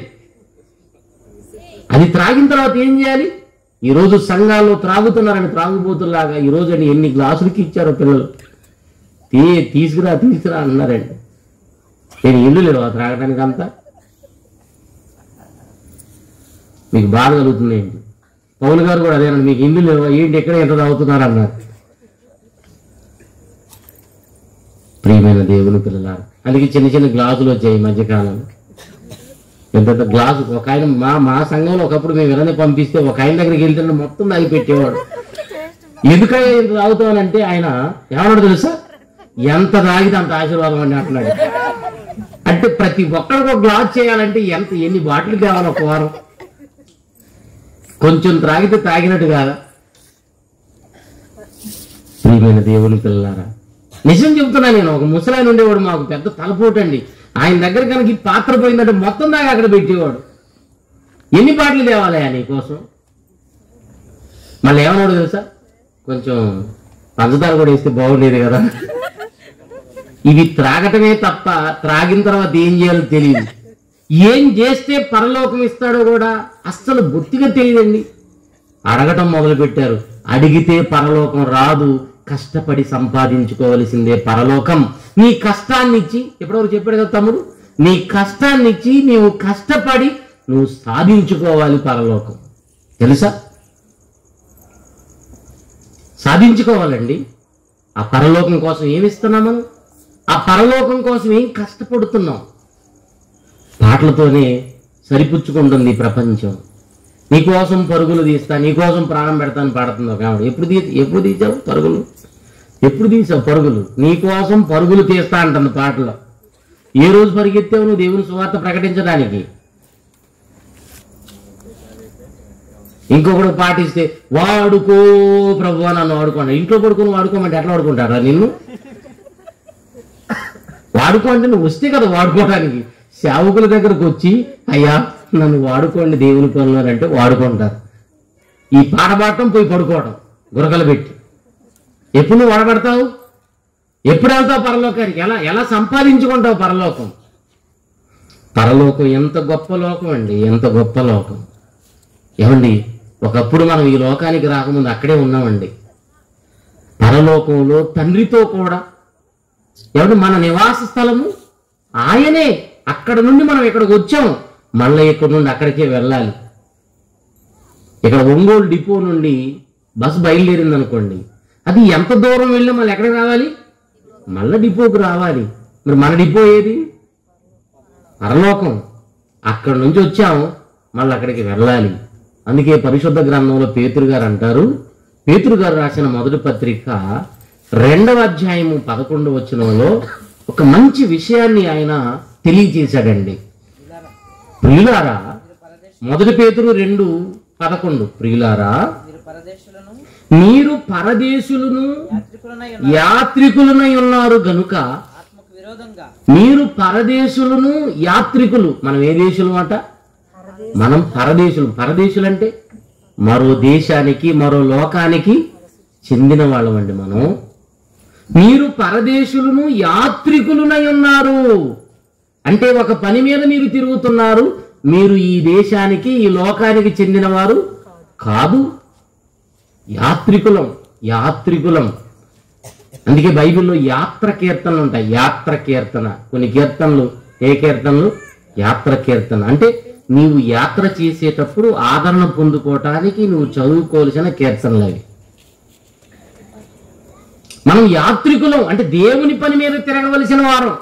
అది త్రాగిన తర్వాత ఏం చేయాలి ఈ రోజు సంఘాల్లో త్రాగుతున్నారని త్రాగుబోతులాగా ఈ రోజు అని ఎన్ని గ్లాసులకి ఇచ్చారో పిల్లలు తీ తీసుకురా తీసుకురా అన్నారండి నేను ఇల్లు లేవు ఆ త్రాగడానికి అంతా మీకు బాధ కలుగుతుంది ఏంటి పౌలు గారు కూడా అదేనండి మీకు ఇల్లు లేవా ఏంటి ఎక్కడ ఎంత తాగుతున్నారు అన్నారు ప్రియమైన దేవుని పిల్లలారు అందుకే చిన్న చిన్న గ్లాసులు వచ్చాయి ఈ మధ్యకాలంలో పెద్ద పెద్ద గ్లాసు ఒక ఆయన మా మా సంఘంలో ఒకప్పుడు మేము ఇలానే పంపిస్తే ఒక ఆయన దగ్గరికి వెళ్తుంటే మొత్తం తాగి పెట్టేవాడు ఎందుకయ్యా ఇంత తాగుతామనంటే ఆయన ఏమన్నాడు తెలుసా ఎంత తాగితే అంత ఆశీర్వాదం అని అంటున్నాడు అంటే ప్రతి ఒక్కరికి ఒక గ్లాస్ చేయాలంటే ఎంత ఎన్ని బాటిల్ కావాలి ఒక వారం కొంచెం త్రాగితే తాగినట్టు కాదా ప్రియమైన దేవుని పిల్లలారా నిజం చెప్తున్నా నేను ఒక ముసలాయన ఉండేవాడు మాకు పెద్ద తలపోటు అండి ఆయన దగ్గర కనుక ఈ పాత్ర పోయిందంటే మొత్తం దాకా అక్కడ పెట్టేవాడు ఎన్ని బాటిల్ తేవాలి నీ కోసం మళ్ళీ ఏమన్నాడు తెలుసా కొంచెం పంచదార కూడా వేస్తే బాగుండేది కదా ఇవి త్రాగటమే తప్ప త్రాగిన తర్వాత ఏం చేయాలో తెలియదు ఏం చేస్తే పరలోకం ఇస్తాడో కూడా అస్సలు బొత్తిగా తెలియదండి అడగటం మొదలు పెట్టారు అడిగితే పరలోకం రాదు కష్టపడి సంపాదించుకోవలసిందే పరలోకం నీ కష్టాన్ని ఇచ్చి ఎప్పటివరకు చెప్పాడు కదా తమ్ముడు నీ కష్టాన్ని ఇచ్చి నీవు కష్టపడి నువ్వు సాధించుకోవాలి పరలోకం తెలుసా సాధించుకోవాలండి ఆ పరలోకం కోసం ఏమి ఇస్తున్నాం మనం ఆ పరలోకం కోసం ఏం కష్టపడుతున్నాం పాటలతోనే సరిపుచ్చుకుంటుంది ఈ ప్రపంచం నీకోసం పరుగులు తీస్తా నీకోసం ప్రాణం పెడతాను పాడుతున్నావు కాబట్టి ఎప్పుడు తీ ఎప్పుడు తీసావు పరుగులు ఎప్పుడు తీసావు పరుగులు నీకోసం పరుగులు తీస్తా అంటుంది పాటలో ఏ రోజు పరిగెత్తావు నువ్వు దేవుని సువార్త ప్రకటించడానికి ఇంకొకడు పాటిస్తే వాడుకో ప్రభు నన్ను వాడుకోండి ఇంట్లో పడుకొని వాడుకోమంటే ఎట్లా వాడుకుంటారా నిన్ను వాడుకో అంటే నువ్వు వస్తే కదా వాడుకోవడానికి సేవకుల దగ్గరకు వచ్చి అయ్యా నన్ను వాడుకోండి దేవుని పనులు అని అంటే వాడుకుంటారు ఈ పాట పాడటం పోయి పడుకోవడం గురకలు పెట్టి ఎప్పుడు నువ్వు వాడబడతావు ఎప్పుడు వెళ్తావు పరలోకానికి ఎలా ఎలా సంపాదించుకుంటావు పరలోకం పరలోకం ఎంత గొప్ప లోకం అండి ఎంత గొప్ప లోకం ఏమండి ఒకప్పుడు మనం ఈ లోకానికి రాకముందు అక్కడే ఉన్నామండి పరలోకంలో తండ్రితో కూడా ఎవడు మన నివాస స్థలము ఆయనే అక్కడ నుండి మనం ఇక్కడికి వచ్చాం మళ్ళీ ఇక్కడ నుండి అక్కడికే వెళ్ళాలి ఇక్కడ ఒంగోలు డిపో నుండి బస్సు బయలుదేరింది అనుకోండి అది ఎంత దూరం వెళ్ళినా మళ్ళీ ఎక్కడికి రావాలి మళ్ళీ డిపోకి రావాలి మరి మన డిపో ఏది పరలోకం అక్కడ నుంచి వచ్చాం మళ్ళీ అక్కడికి వెళ్ళాలి అందుకే పరిశుద్ధ గ్రంథంలో పేతురు గారు అంటారు పేతురు గారు రాసిన మొదటి పత్రిక రెండవ అధ్యాయము పదకొండు వచనంలో ఒక మంచి విషయాన్ని ఆయన తెలియజేశాడండి ప్రియులారా మొదటి పేతురు రెండు పదకొండు ప్రియులారా మీరు పరదేశులను మీరు పరదేశులను యాత్రికులనై యాత్రికులనై ఉన్నారు గనుక ఆత్మకు విరోధంగా మీరు పరదేశులను యాత్రికులు మనం ఏ దేశులు మాట మనం పరదేశులు పరదేశులు అంటే మరో దేశానికి మరో లోకానికి చెందిన వాళ్ళమండి మనం మీరు పరదేశులను యాత్రికులునై ఉన్నారు అంటే ఒక పని మీద మీరు తిరుగుతున్నారు మీరు ఈ దేశానికి ఈ లోకానికి చెందినవారు కాదు యాత్రికులం యాత్రికులం అందుకే బైబిల్లో యాత్ర కీర్తనలు ఉంటాయి యాత్ర కీర్తన కొన్ని కీర్తనలు ఏ కీర్తనలు యాత్ర కీర్తన అంటే నీవు యాత్ర చేసేటప్పుడు ఆదరణ పొందుకోవటానికి నువ్వు చదువుకోవలసిన కీర్తనలు అవి మనం యాత్రికులం అంటే దేవుని పని మీద తిరగవలసిన వారం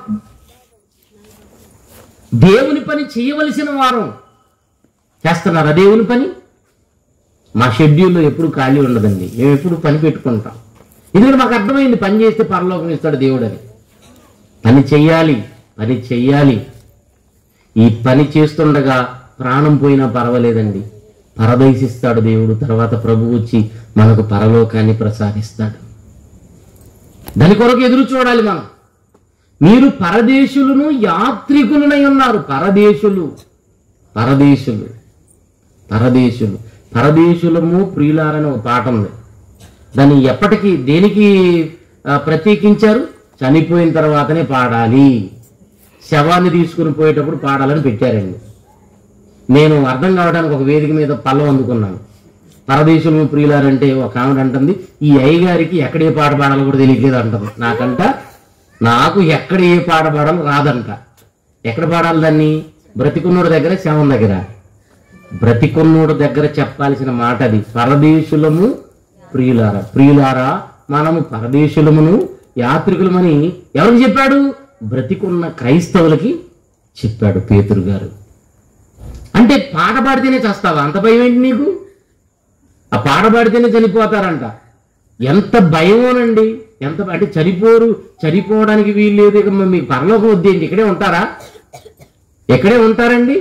దేవుని పని చేయవలసిన వారం చేస్తున్నారా దేవుని పని మా షెడ్యూల్లో ఎప్పుడు ఖాళీ ఉండదండి మేము ఎప్పుడు పని పెట్టుకుంటాం ఎందుకంటే మాకు అర్థమైంది పని చేస్తే పరలోకం ఇస్తాడు దేవుడు అని పని చెయ్యాలి పని చెయ్యాలి ఈ పని చేస్తుండగా ప్రాణం పోయినా పర్వాలేదండి పరదైసిస్తాడు దేవుడు తర్వాత ప్రభు వచ్చి మనకు పరలోకాన్ని ప్రసాదిస్తాడు దాని కొరకు ఎదురు చూడాలి మనం మీరు పరదేశులను యాత్రికులనై ఉన్నారు పరదేశులు పరదేశులు పరదేశులు పరదేశులము ప్రియులారని ఒక పాట ఉంది దాన్ని ఎప్పటికీ దేనికి ఆ, ప్రత్యేకించారు చనిపోయిన తర్వాతనే పాడాలి శవాన్ని తీసుకుని పోయేటప్పుడు పాడాలని పెట్టారండి నేను అర్థం కావడానికి ఒక వేదిక మీద పల్లవం అందుకున్నాను పరదేశంలో ప్రియులారంటే ఒక ఆవిడ అంటుంది ఈ అయ్యగారికి ఎక్కడ ఏ పాట పాడాలో కూడా తెలియట్లేదు అంటుంది నాకంట నాకు ఎక్కడ ఏ పాట పాడాలో రాదంట ఎక్కడ పాడాలి దాన్ని బ్రతికున్నోడి దగ్గర శవం దగ్గర బ్రతికున్నోడు దగ్గర చెప్పాల్సిన మాట అది పరదేశులము ప్రియులారా ప్రియులారా మనము పరదేశులమును యాత్రికులమని ఎవరికి చెప్పాడు బ్రతికున్న క్రైస్తవులకి చెప్పాడు పేతురు గారు అంటే పాట పాడితేనే చేస్తావా అంత భయం ఏంటి నీకు ఆ పాట పాడితేనే చనిపోతారంట ఎంత భయమోనండి ఎంత అంటే చనిపోరు చనిపోవడానికి వీలు లేదు ఇక మరి మీకు పరలోకం వద్దేంటి ఇక్కడే ఉంటారా ఎక్కడే ఉంటారండి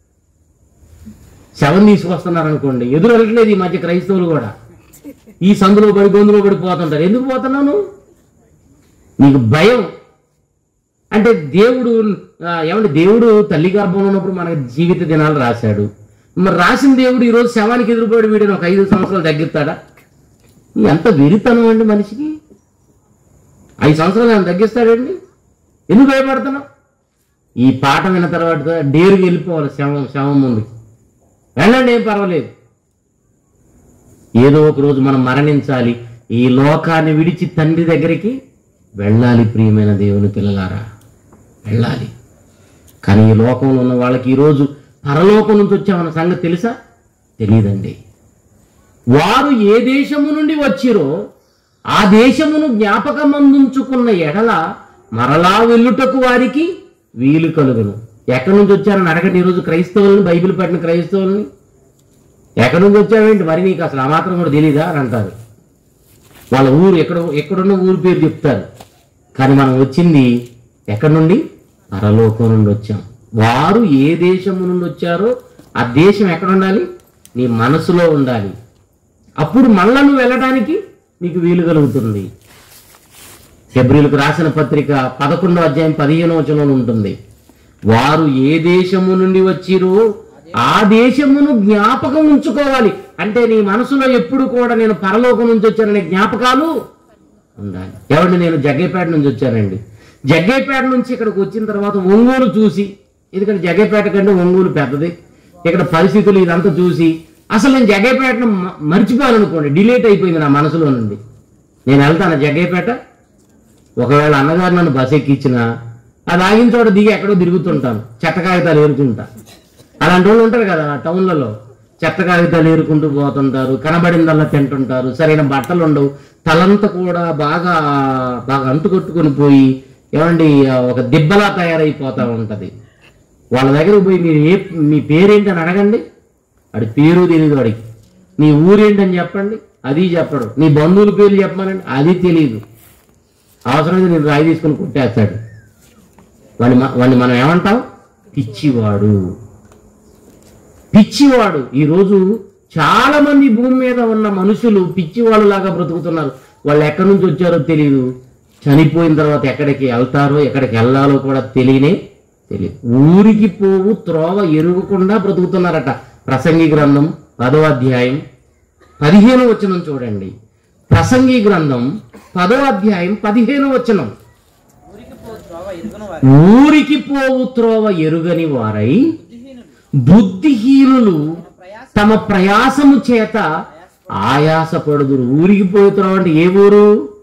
శవం తీసుకొస్తున్నారు అనుకోండి ఎదురు వెళ్ళట్లేదు ఈ మధ్య క్రైస్తవులు కూడా ఈ సందులో పడి గొంతులో పడి పోతుంటారు ఎందుకు పోతున్నాను నీకు భయం అంటే దేవుడు ఆ, ఏమంటే దేవుడు తల్లి గర్భంలో ఉన్నప్పుడు మనకి జీవిత దినాలు రాశాడు మరి రాసిన దేవుడు ఈరోజు శవానికి ఎదురుపడి వీడిని ఒక ఐదు సంవత్సరాలు తగ్గిస్తాడా ఎంత వెరితనం అండి మనిషికి ఐదు సంవత్సరాలు ఆయన తగ్గిస్తాడండి ఎందుకు భయపడుతున్నావు ఈ పాట విన్న తర్వాత డేరుకి వెళ్ళిపోవాలి శవం శవం ముందుకి వెళ్ళండి ఏం పర్వాలేదు ఏదో ఒక రోజు మనం మరణించాలి ఈ లోకాన్ని విడిచి తండ్రి దగ్గరికి వెళ్ళాలి ప్రియమైన దేవుని పిల్లలారా వెళ్ళాలి కానీ ఈ లోకంలో ఉన్న వాళ్ళకి ఈరోజు పరలోకం నుంచి వచ్చామన్న సంగతి తెలుసా తెలియదండి వారు ఏ దేశము నుండి వచ్చిరో ఆ దేశమును జ్ఞాపకమందుంచుకున్న ఎడల మరలా వెళ్ళుటకు వారికి వీలు కలుగును ఎక్కడి నుంచి వచ్చారని అడగండి ఈరోజు క్రైస్తవుల్ని బైబిల్ పట్టిన క్రైస్తవుల్ని ఎక్కడి నుంచి వచ్చావేంటి మరి నీకు అసలు ఆ మాత్రం కూడా తెలీదా అని అంటారు వాళ్ళ ఊరు ఎక్కడ ఎక్కడున్న ఊరు పేరు చెప్తారు కానీ మనం వచ్చింది ఎక్కడి నుండి పరలోకం నుండి వచ్చాం వారు ఏ దేశము నుండి వచ్చారో ఆ దేశం ఎక్కడ ఉండాలి నీ మనసులో ఉండాలి అప్పుడు మళ్ళా నువ్వు వెళ్ళడానికి నీకు వీలు కలుగుతుంది ఫిబ్రిలకు రాసిన పత్రిక పదకొండో అధ్యాయం పదిహేనో వచనంలో ఉంటుంది వారు ఏ దేశము నుండి వచ్చిరో ఆ దేశమును జ్ఞాపకం ఉంచుకోవాలి అంటే నీ మనసులో ఎప్పుడు కూడా నేను పరలోకం నుంచి వచ్చాననే జ్ఞాపకాలు ఉండాలి ఎవరిని నేను జగ్గేపేట నుంచి వచ్చానండి జగ్గేపేట నుంచి ఇక్కడికి వచ్చిన తర్వాత ఒంగోలు చూసి ఎందుకంటే జగ్గేపేట కంటే ఒంగోలు పెద్దది ఇక్కడ పరిస్థితులు ఇదంతా చూసి అసలు నేను జగ్గేపేటను మ- మర్చిపోయాను అనుకోండి డిలేట్ అయిపోయింది నా మనసులో నుండి నేను వెళ్తాను జగ్గేపేట ఒకవేళ అన్నగారు నన్ను బస్ ఎక్కించిన అది ఆగిన చోట దిగి ఎక్కడో తిరుగుతుంటాను చెత్త కాగితాలు ఏరుకుంటా అలాంటి వాళ్ళు ఉంటారు కదా టౌన్లలో చెత్త కాగితాలు ఏరుకుంటూ పోతుంటారు కనబడిందల్లా తింటుంటారు సరైన బట్టలు ఉండవు తలంతా కూడా బాగా బాగా అంటుకొట్టుకొని పోయి ఏమండి ఆ ఒక దిబ్బలా తయారైపోతా ఉంటది వాళ్ళ దగ్గరకు పోయి మీరు ఏ మీ పేరేంటి అని అడగండి వాడి పేరు తెలియదు వాడికి నీ ఊరేంటని చెప్పండి అది చెప్పడు నీ బంధువుల పేర్లు చెప్పమనండి అది తెలియదు అవసరమైతే నేను రాయి తీసుకొని కొట్టేస్తాడు వాడిని మ- వాడిని మనం ఏమంటాం పిచ్చివాడు పిచ్చివాడు ఈరోజు చాలా మంది భూమి మీద ఉన్న మనుషులు పిచ్చివాళ్ళు లాగా బ్రతుకుతున్నారు వాళ్ళు ఎక్కడి నుంచి వచ్చారో తెలియదు చనిపోయిన తర్వాత ఎక్కడికి వెళ్తారో ఎక్కడికి వెళ్ళాలో కూడా తెలియనే తెలియదు ఊరికి పోవు త్రోవ ఎరుగుకుండా బ్రతుకుతున్నారట ప్రసంగి గ్రంథం పదో అధ్యాయం పదిహేను వచనం చూడండి ప్రసంగి గ్రంథం పదో అధ్యాయం పదిహేను వచనం ఊరికి పో త్రోవ ఇరుగున వారి ఊరికి పోవు త్రోవ ఎరుగని వారై బుద్ధిహీనులు బుద్ధిహీనులు తమ ప్రయాస తమ ప్రయాసము చేత ఆయాసపడుదురు ఊరికి పోయి త్రోవ అంటే ఏ ఊరు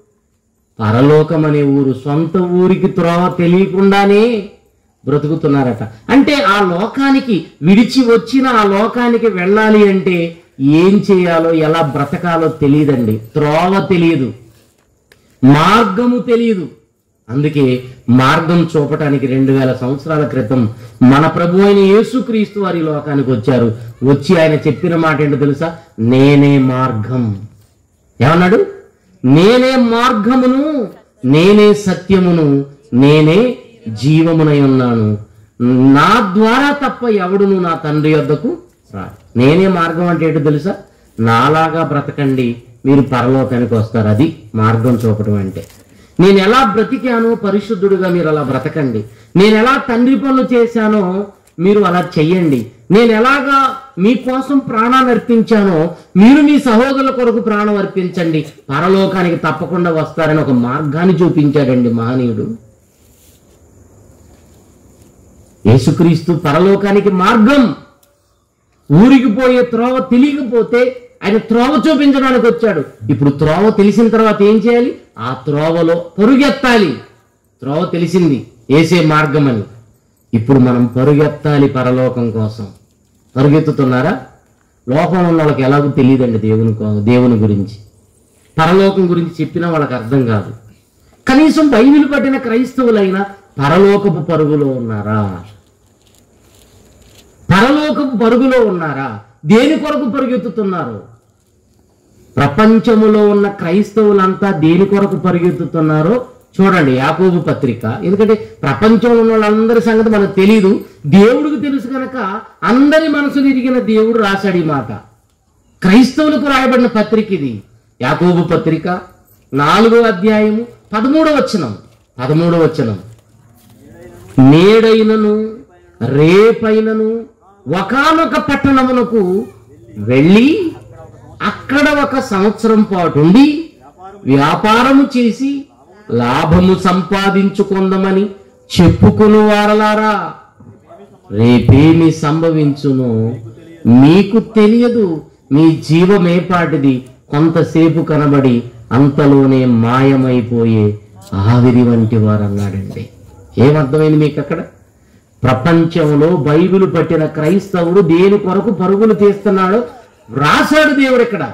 పరలోకం అనే ఊరు సొంత ఊరికి త్రోవ తెలియకుండానే బ్రతుకుతున్నారట అంటే ఆ లోకానికి విడిచి వచ్చిన ఆ లోకానికి వెళ్ళాలి అంటే ఏం చేయాలో ఎలా బ్రతకాలో తెలియదండి త్రోవ తెలియదు మార్గము తెలియదు అందుకే మార్గం చూపటానికి రెండు వేల సంవత్సరాల క్రితం మన ప్రభు అయిన యేసుక్రీస్తు వారి లోకానికి వచ్చారు వచ్చి ఆయన చెప్పిన మాట ఏంటో తెలుసా నేనే మార్గం ఏమన్నాడు నేనే మార్గమును నేనే సత్యమును నేనే జీవమునై ఉన్నాను నా ద్వారా తప్ప ఎవడును నా తండ్రి వద్దకు రా నేనే మార్గం అంటే ఏంటో తెలుసా నాలాగా బ్రతకండి మీరు పరలోకానికి వస్తారు అది మార్గం చూపడం అంటే నేను ఎలా బ్రతికానో పరిశుద్ధుడిగా మీరు అలా బ్రతకండి నేను ఎలా తండ్రి పనులు చేశానో మీరు అలా చెయ్యండి నేను ఎలాగా మీకోసం ప్రాణాన్ని అర్పించానో మీరు మీ సహోదరుల కొరకు ప్రాణం అర్పించండి పరలోకానికి తప్పకుండా వస్తారని ఒక మార్గాన్ని చూపించాడండి మహనీయుడు యేసుక్రీస్తు పరలోకానికి మార్గం ఊరికి పోయే త్రోవ తెలియకపోతే ఆయన త్రోవ చూపించడానికి వచ్చాడు ఇప్పుడు త్రోవ తెలిసిన తర్వాత ఏం చేయాలి ఆ త్రోవలో పరుగెత్తాలి త్రోవ తెలిసింది ఏసే మార్గం అని ఇప్పుడు మనం పరుగెత్తాలి పరలోకం కోసం పరుగెత్తుతున్నారా లోకంలో ఉన్న వాళ్ళకి ఎలాగో తెలియదండి దేవుని కో- దేవుని గురించి పరలోకం గురించి చెప్పినా వాళ్ళకి అర్థం కాదు కనీసం బైబిల్ పట్టిన క్రైస్తవులైనా పరలోకపు పరుగులో ఉన్నారా పరలోకపు పరుగులో ఉన్నారా దేని కొరకు పరుగెత్తుతున్నారు ప్రపంచములో ఉన్న క్రైస్తవులంతా దేని కొరకు పరిగెత్తుతున్నారో చూడండి యాకోబు పత్రిక ఎందుకంటే ప్రపంచంలో ఉన్న వాళ్ళందరి సంగతి మనకు తెలియదు దేవుడికి తెలుసు కనుక అందరి మనసు తిరిగిన దేవుడు రాశాడు ఈ మాట క్రైస్తవులకు రాయబడిన పత్రిక ఇది యాకోబు పత్రిక నాలుగో అధ్యాయము పదమూడవ వచనం పదమూడవ వచనం నేడైనను రేపైనను ఒకానొక పట్టణమునకు వెళ్ళి అక్కడ ఒక సంవత్సరం పాటుండి వ్యాపారము చేసి లాభము సంపాదించుకుందామని చెప్పుకుని వారలారా రేపేమి సంభవించునో మీకు తెలియదు మీ జీవమేపాటిది కొంతసేపు కనబడి అంతలోనే మాయమైపోయే ఆవిరి వంటి వారు అన్నాడండి ఏమర్థమైంది మీకు అక్కడ ప్రపంచంలో బైబిల్ పట్టిన క్రైస్తవుడు దేని కొరకు పరుగులు తీస్తున్నాడో రాశాడు దేవుడు ఇక్కడ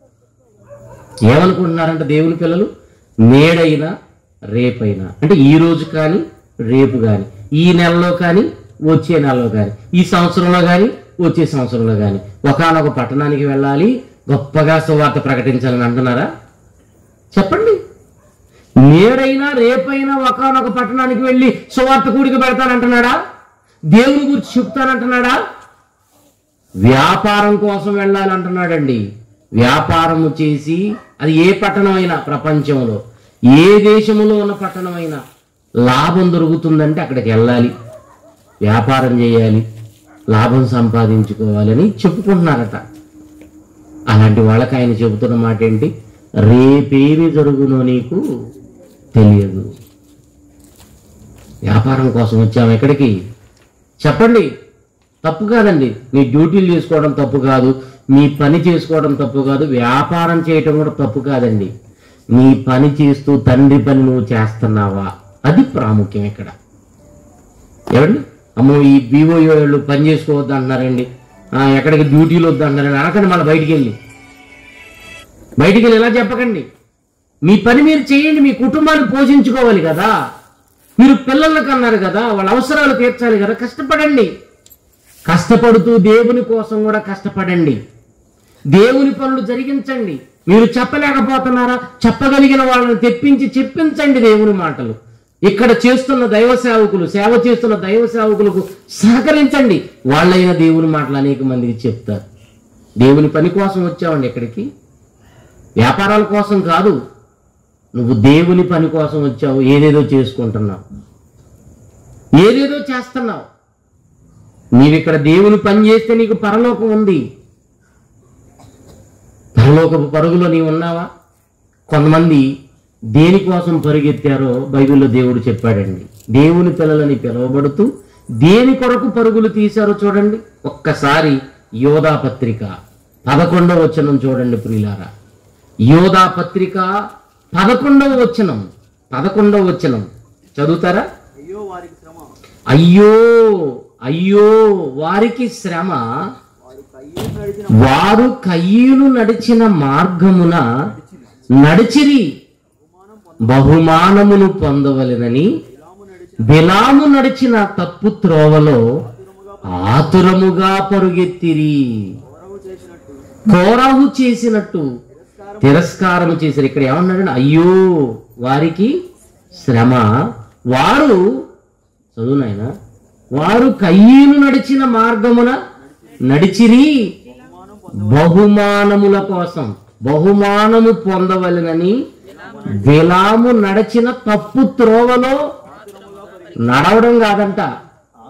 ఏమనుకుంటున్నారంట దేవుని పిల్లలు నేడైనా రేపైనా అంటే ఈ రోజు కానీ రేపు కానీ ఈ నెలలో కానీ వచ్చే నెలలో కానీ ఈ సంవత్సరంలో కానీ వచ్చే సంవత్సరంలో కానీ ఒకనొక పట్టణానికి వెళ్ళాలి గొప్పగా సువార్త ప్రకటించాలని అంటున్నారా చెప్పండి నేడైనా రేపైనా ఒకనొక పట్టణానికి వెళ్ళి సువార్త కూడికి పెడతానంటున్నాడా దేవుని గురించి చెప్తానంటున్నాడా వ్యాపారం కోసం వెళ్ళాలంటున్నాడండి వ్యాపారము చేసి అది ఏ పట్టణమైనా ప్రపంచంలో ఏ దేశంలో ఉన్న పట్టణమైనా లాభం దొరుకుతుందంటే అక్కడికి వెళ్ళాలి వ్యాపారం చేయాలి లాభం సంపాదించుకోవాలని చెప్పుకుంటున్నారట అలాంటి వాళ్ళకి ఆయన చెబుతున్న మాట ఏంటి రేపేమి జరుగునో నీకు తెలియదు వ్యాపారం కోసం వచ్చాము ఎక్కడికి చెప్పండి తప్పు కాదండి మీ డ్యూటీలు చేసుకోవడం తప్పు కాదు మీ పని చేసుకోవడం తప్పు కాదు వ్యాపారం చేయటం కూడా తప్పు కాదండి నీ పని చేస్తూ తండ్రి పని నువ్వు చేస్తున్నావా అది ప్రాముఖ్యం ఇక్కడ ఏమండి అమ్మో ఈ బీఓఈ వాళ్ళు పని చేసుకోవద్దు అంటున్నారండి ఆ, ఎక్కడికి డ్యూటీలు వద్దు అంటున్నారండి అనకండి మళ్ళీ బయటికి వెళ్ళి బయటికి వెళ్ళి ఎలా చెప్పకండి మీ పని మీరు చేయండి మీ కుటుంబాన్ని పోషించుకోవాలి కదా మీరు పిల్లలకు అన్నారు కదా వాళ్ళ అవసరాలు తీర్చాలి కదా కష్టపడండి కష్టపడుతూ దేవుని కోసం కూడా కష్టపడండి దేవుని పనులు జరిగించండి మీరు చెప్పలేకపోతున్నారా చెప్పగలిగిన వాళ్ళని తెప్పించి చెప్పించండి దేవుని మాటలు ఇక్కడ చేస్తున్న దైవ సేవకులు సేవ చేస్తున్న దైవ సేవకులకు సహకరించండి వాళ్ళైన దేవుని మాటలు అనేక మందికి చెప్తారు దేవుని పని కోసం వచ్చావండి ఇక్కడికి వ్యాపారాల కోసం కాదు నువ్వు దేవుని పని కోసం వచ్చావు ఏదేదో చేసుకుంటున్నావు ఏదేదో చేస్తున్నావు నీవు ఇక్కడ దేవుని పని చేస్తే నీకు పరలోకం ఉంది పరలోకపు పరుగులో నీవు ఉన్నావా కొంతమంది దేనికోసం పరుగెత్తారో బైబిల్లో దేవుడు చెప్పాడండి దేవుని పిల్లలని పిలువబడుతూ దేని కొరకు పరుగులు తీశారో చూడండి ఒక్కసారి యోధా పత్రిక పదకొండవ వచనం చూడండి ప్రియులారా యోధా పత్రిక పదకొండవ వచనం పదకొండవ వచనం చదువుతారా అయ్యో వారికి శ్రమ అయ్యో అయ్యో వారికి శ్రమ వారు కయ్యూ నడిచిన వారు కయ్యూను నడిచిన మార్గమున నడిచిరి బహుమానమును పొందవలెనని ఇలాము నడిచిన బిలాము నడిచిన తప్పు త్రోవలో ఆతురముగా పరుగెత్తిరి గౌరవ చేసినట్టు కోరాహు చేసినట్టు తిరస్కారము చేసిరి ఇక్కడ ఏమన్నాడు అయ్యో వారికి శ్రమ వారు చదువు నాయనా వారు కయ్యూను నడిచిన మార్గమున నడిచిరి బహుమానముల కోసం బహుమానము పొందవలెనని బిలాము నడిచిన తప్పు త్రోవలో నడవడం కాదంట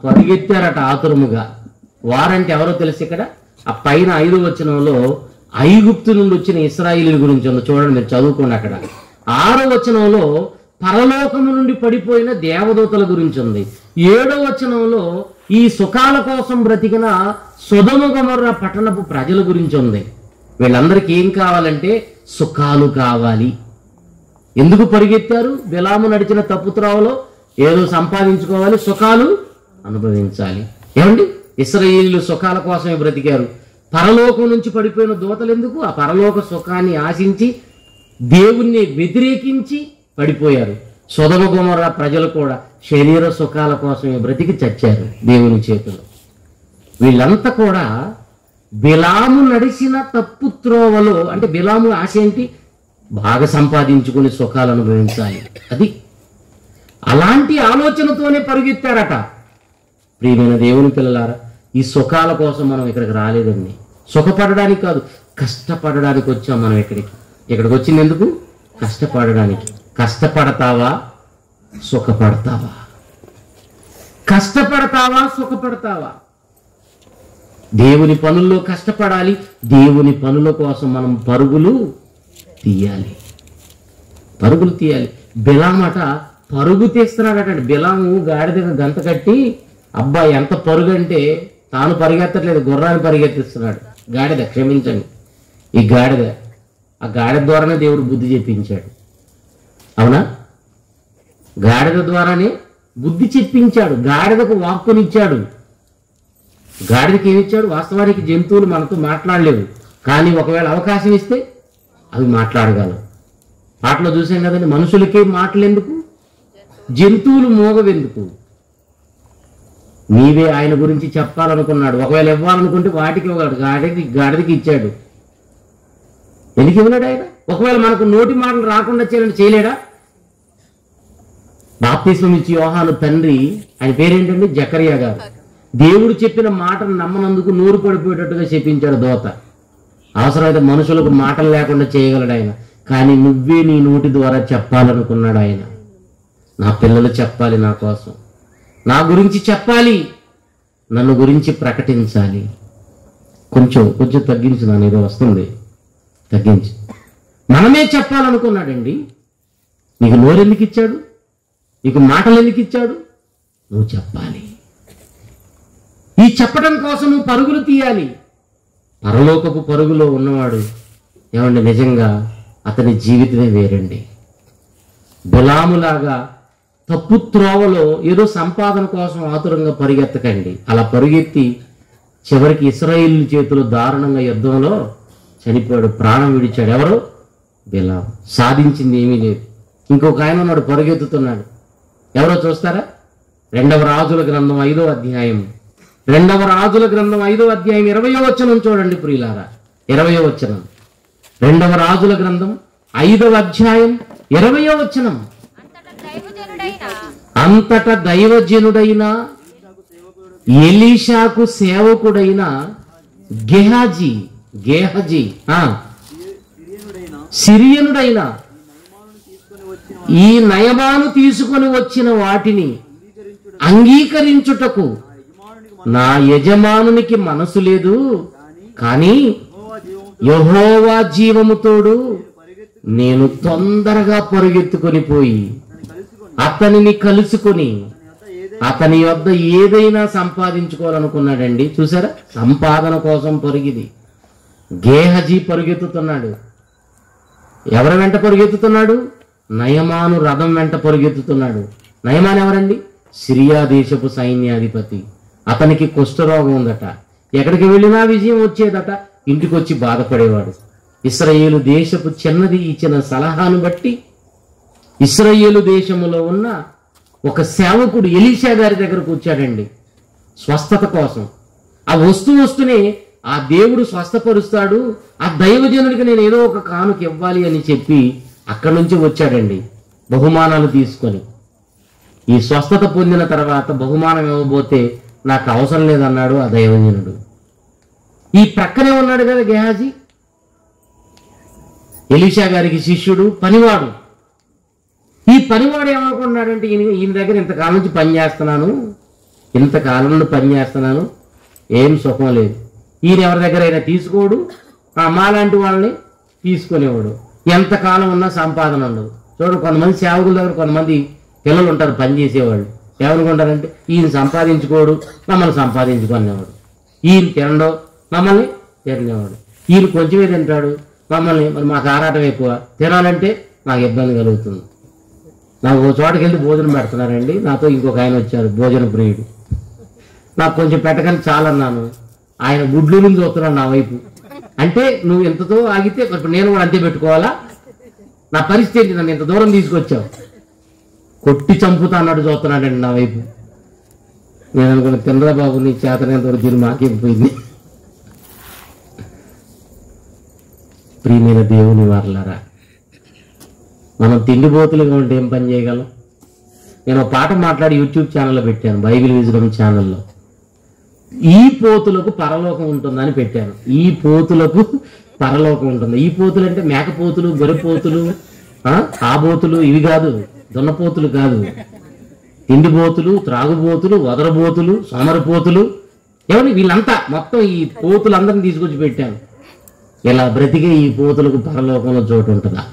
పరిగెత్తారట ఆతురముగా వారంటే ఎవరో తెలుసు ఇక్కడ ఆ పైన ఐదు వచనంలో ఐగుప్తు నుండి వచ్చిన ఇస్రాయిలీల గురించి ఉంది చూడండి మీరు చదువుకోండి అక్కడ ఆరో వచనంలో పరలోకము నుండి పడిపోయిన దేవదూతల గురించి ఉంది ఏడో వచనంలో ఈ సుఖాల కోసం బ్రతికిన సుధమ గొమర్ర పట్టణపు ప్రజల గురించి ఉంది వీళ్ళందరికీ ఏం కావాలంటే సుఖాలు కావాలి ఎందుకు పరిగెత్తారు బిలాము నడిచిన తప్పుత్రావలో ఏదో సంపాదించుకోవాలి సుఖాలు అనుభవించాలి ఏమండి ఇస్రాయేలీలు సుఖాల కోసమే బ్రతికారు పరలోకం నుంచి పడిపోయిన దూతలు ఎందుకు ఆ పరలోక సుఖాన్ని ఆశించి దేవుణ్ణి వ్యతిరేకించి పడిపోయారు సొదమ గుమర ప్రజలు కూడా శరీర సుఖాల కోసమే బ్రతికి చచ్చారు దేవుని చేతిలో వీళ్ళంతా కూడా బిలాము నడిచిన తప్పు త్రోవలో అంటే బిలాము ఆశ ఏంటి బాగా సంపాదించుకుని సుఖాలు అనుభవించాలి అది అలాంటి ఆలోచనతోనే పరుగెత్తారట ప్రియమైన దేవుని పిల్లలారా ఈ సుఖాల కోసం మనం ఇక్కడికి రాలేదండి సుఖపడడానికి కాదు కష్టపడడానికి వచ్చాం మనం ఇక్కడికి ఇక్కడికి వచ్చింది ఎందుకు కష్టపడడానికి కష్టపడతావా సుఖపడతావా కష్టపడతావా సుఖపడతావా దేవుని పనుల్లో కష్టపడాలి దేవుని పనుల కోసం మనం పరుగులు తీయాలి పరుగులు తీయాలి బిలామట పరుగు తీస్తున్నాడట బిలాము గాడిద గంత కట్టి అబ్బా ఎంత పరుగు అంటే తాను పరిగెత్తట్లేదు గుర్రాన్ని పరిగెత్తిస్తున్నాడు గాడిద క్షమించండి ఈ గాడిద ఆ గాడిద ద్వారానే దేవుడు బుద్ధి చెప్పించాడు అవునా గాడిద ద్వారానే బుద్ధి చెప్పించాడు గాడిదకు వాక్కునిచ్చాడు గాడిదకి ఏమిచ్చాడు వాస్తవానికి జంతువులు మనతో మాట్లాడలేవు కానీ ఒకవేళ అవకాశం ఇస్తే అవి మాట్లాడగలవు పాటలో చూసాం కదండి మనుషులకే మాటలు ఎందుకు జంతువులు మోగవెందుకు నీవే ఆయన గురించి చెప్పాలనుకున్నాడు ఒకవేళ ఇవ్వాలనుకుంటే వాటికి ఇవ్వగలడు గాడికి గాడిదకి ఇచ్చాడు ఎందుకు ఇవ్వలేడు ఆయన ఒకవేళ మనకు నోటి మాటలు రాకుండా చేయాలని చేయలేడా బాప్తిస్మం ఇచ్చి యోహాను తండ్రి ఆయన పేరేంటండి జకరియా గారు దేవుడు చెప్పిన మాటను నమ్మనందుకు నోరు పడిపోయేటట్టుగా చెప్పించాడు దోత అవసరమైతే మనుషులకు మాటలు లేకుండా చేయగలడు ఆయన కానీ నువ్వే నీ నోటి ద్వారా చెప్పాలనుకున్నాడు ఆయన నా పిల్లలు చెప్పాలి నా కోసం నా గురించి చెప్పాలి నన్ను గురించి ప్రకటించాలి కొంచెం కొంచెం తగ్గించు నాన్న ఏదో వస్తుంది తగ్గించు మనమే చెప్పాలనుకున్నాడండి నీకు నోరెందుకు ఇచ్చాడు నీకు మాటలు ఎందుకు ఇచ్చాడు నువ్వు చెప్పాలి ఈ చెప్పడం కోసం నువ్వు పరుగులు తీయాలి పరలోకపు పరుగులో ఉన్నవాడు ఏమండి నిజంగా అతని జీవితమే వేరండి బులాములాగా తప్పు త్రోవలో ఏదో సంపాదన కోసం ఆతురంగా పరిగెత్తకండి అలా పరుగెత్తి చివరికి ఇస్రాయిల్ చేతిలో దారుణంగా యుద్ధంలో చనిపోయాడు ప్రాణం విడిచాడు ఎవరు బిలాం సాధించింది ఏమీ లేదు ఇంకొక ఆయన ఉన్నాడు పరుగెత్తుతున్నాడు ఎవరో చూస్తారా రెండవ రాజుల గ్రంథం ఐదో అధ్యాయం రెండవ రాజుల గ్రంథం ఐదో అధ్యాయం ఇరవయో వచనం చూడండి ప్రియులారా ఇరవయో వచనం రెండవ రాజుల గ్రంథం ఐదవ అధ్యాయం ఇరవయో వచనం అంతట దైవజనుడైన అంతట దైవజనుడైన ఎలీషాకు సేవకుడైన గెహాజీ గేహజీ ఆ, సిరియనుడైన సిరియనుడైన నయమాలను తీసుకొని వచ్చిన ఈ నయమాను తీసుకొని వచ్చిన వాటిని అంగీకరించుట అంగీకరించుటకు యజమానునికి నా యజమానునికి మనసు లేదు కానీ మనోవా జీవముతో యహోవా జీవముతోడు పరిగెత్తు నేను తొందరగా పరుగెత్తుకొని పోయి అతన్ని కలుసుకొని అతనిని కలుసుకొని అతని యొద్ద ఏదైనా అతని వద్ద ఏదైనా సంపాదించుకోవాలనుకున్నాడండి చూసారా సంపాదన కోసం పరుగిది గేహజీ పరుగెత్తుతున్నాడు ఎవరి వెంట పరుగెత్తుతున్నాడు నయమాను రథం వెంట పరుగెత్తుతున్నాడు నయమాన్ ఎవరండి సిరియా దేశపు సైన్యాధిపతి అతనికి కుష్ఠరోగం ఉందట ఎక్కడికి వెళ్ళినా విజయం వచ్చేదట ఇంటికి వచ్చి బాధపడేవాడు ఇస్రాయేలు దేశపు చిన్నది ఇచ్చిన సలహాను బట్టి ఇస్రాయేలు దేశములో ఉన్న ఒక సేవకుడు ఎలీషా గారి దగ్గరకు వచ్చాడండి స్వస్థత కోసం ఆ వస్తూ వస్తూనే ఆ దేవుడు స్వస్థపరుస్తాడు ఆ దైవజనుడికి నేను ఏదో ఒక కానుక ఇవ్వాలి అని చెప్పి అక్కడి నుంచి వచ్చాడండి బహుమానాలు తీసుకొని ఈ స్వస్థత పొందిన తర్వాత బహుమానం ఇవ్వబోతే నాకు అవసరం లేదన్నాడు ఆ దైవజనుడు ఈ ప్రక్కనే ఉన్నాడు కదా గెహాజీ ఎలీషా గారికి శిష్యుడు పనివాడు ఈ పనివాడు ఏమనుకున్నాడంటే ఈయన ఈయన దగ్గర ఇంతకాలం నుంచి పని చేస్తున్నాను ఇంతకాలం నుండి పని చేస్తున్నాను ఏం సుఖం లేదు ఈయన ఎవరి దగ్గర అయినా తీసుకోడు ఆ మాలాంటి వాళ్ళని తీసుకునేవాడు ఎంతకాలం ఉన్నా సంపాదన ఉండదు చూడు కొంతమంది సేవకుల దగ్గర కొంతమంది పిల్లలు ఉంటారు పని చేసేవాళ్ళు ఏమనుకుంటారంటే ఈయన సంపాదించుకోడు మమ్మల్ని సంపాదించుకునేవాడు ఈయన తినడు మమ్మల్ని తినేవాడు ఈయన కొంచెమే తింటాడు మమ్మల్ని మరి మాకు ఆరాటం ఎక్కువ తినాలంటే మాకు ఇబ్బంది కలుగుతుంది నాకు ఓ చోటకి వెళ్ళి భోజనం పెడుతున్నారండి నాతో ఇంకొక ఆయన వచ్చారు భోజన ప్రియుడు నాకు కొంచెం పెట్టకని చాలన్నాను ఆయన గుడ్లు నుంచి చూస్తున్నాడు నా వైపు అంటే నువ్వు ఎంతతో ఆగితే ఇప్పుడు నేను కూడా అంతే పెట్టుకోవాలా నా పరిస్థితి ఏంటి నన్ను ఇంత దూరం తీసుకొచ్చావు కొట్టి చంపుతా అన్నట్టు చూస్తున్నాడండి నా వైపు నేను అనుకున్న తినరా బాబు నీ చేతనంత వరకు తిని మాకెళ్ళిపోయింది ప్రియమైన దేవుని వారలారా మనం తిండిపోతులుగా ఉంటే ఏం పని చేయగలం నేను ఒక పాట మాట్లాడి యూట్యూబ్ ఛానల్లో పెట్టాను బైబిల్ విజడం ఛానల్లో ఈ పోతులకు పరలోకం ఉంటుందని పెట్టాను ఈ పోతులకు పరలోకం ఉంటుంది ఈ పోతులు అంటే మేకపోతులు గొర్రెపోతులు ఆ, ఆబోతులు ఇవి కాదు దున్నపోతులు కాదు తిండిపోతులు త్రాగుబోతులు వదరబోతులు సోమరపోతులు ఏమని వీళ్ళంతా మొత్తం ఈ పోతులందరిని తీసుకొచ్చి పెట్టాను ఇలా బ్రతికే ఈ పోతులకు పరలోకంలో చోటు ఉంటుందా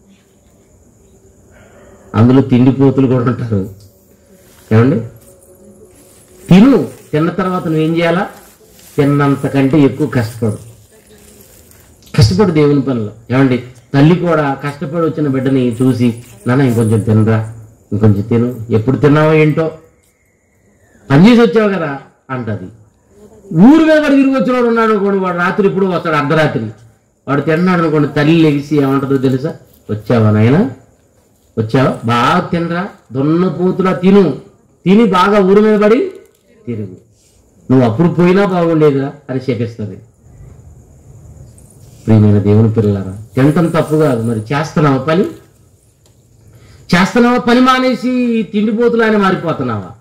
అందులో తిండిపోతులు కూడా ఉంటారు ఏమండి తిను తిన్న తర్వాత నువ్వేం చేయాలా తిన్నంతకంటే ఎక్కువ కష్టపడు కష్టపడు దేవుని పనిలో ఏమండి తల్లి కూడా కష్టపడి వచ్చిన బిడ్డని చూసి నాన్న ఇంకొంచెం తినరా ఇంకొంచెం తిను ఎప్పుడు తిన్నావో ఏంటో పని చేసి వచ్చావు కదా అంటది ఊరు మీద వాడు తిరిగి వచ్చినవాడు ఉన్నాడు అనుకోండి వాడు రాత్రి ఇప్పుడు వస్తాడు అర్ధరాత్రి వాడు తిన్నాడు అనుకోండి తల్లి లెగిసి ఏమంటుందో తెలుసా వచ్చావా నాయనా వచ్చావా బాగా తినరా దున్నపోతులా తిను తిని బాగా ఊరు మీద పడి తిరుగు నువ్వు అప్పుడు పోయినా బాగుండేదిరా అని చెప్పిస్తుంది ప్రియమైన దేవుని పిల్లలారా తినటం తప్పు కాదు మరి చేస్తున్నావా పని చేస్తున్నావా పని మానేసి తిండిపోతులు అని మారిపోతున్నావా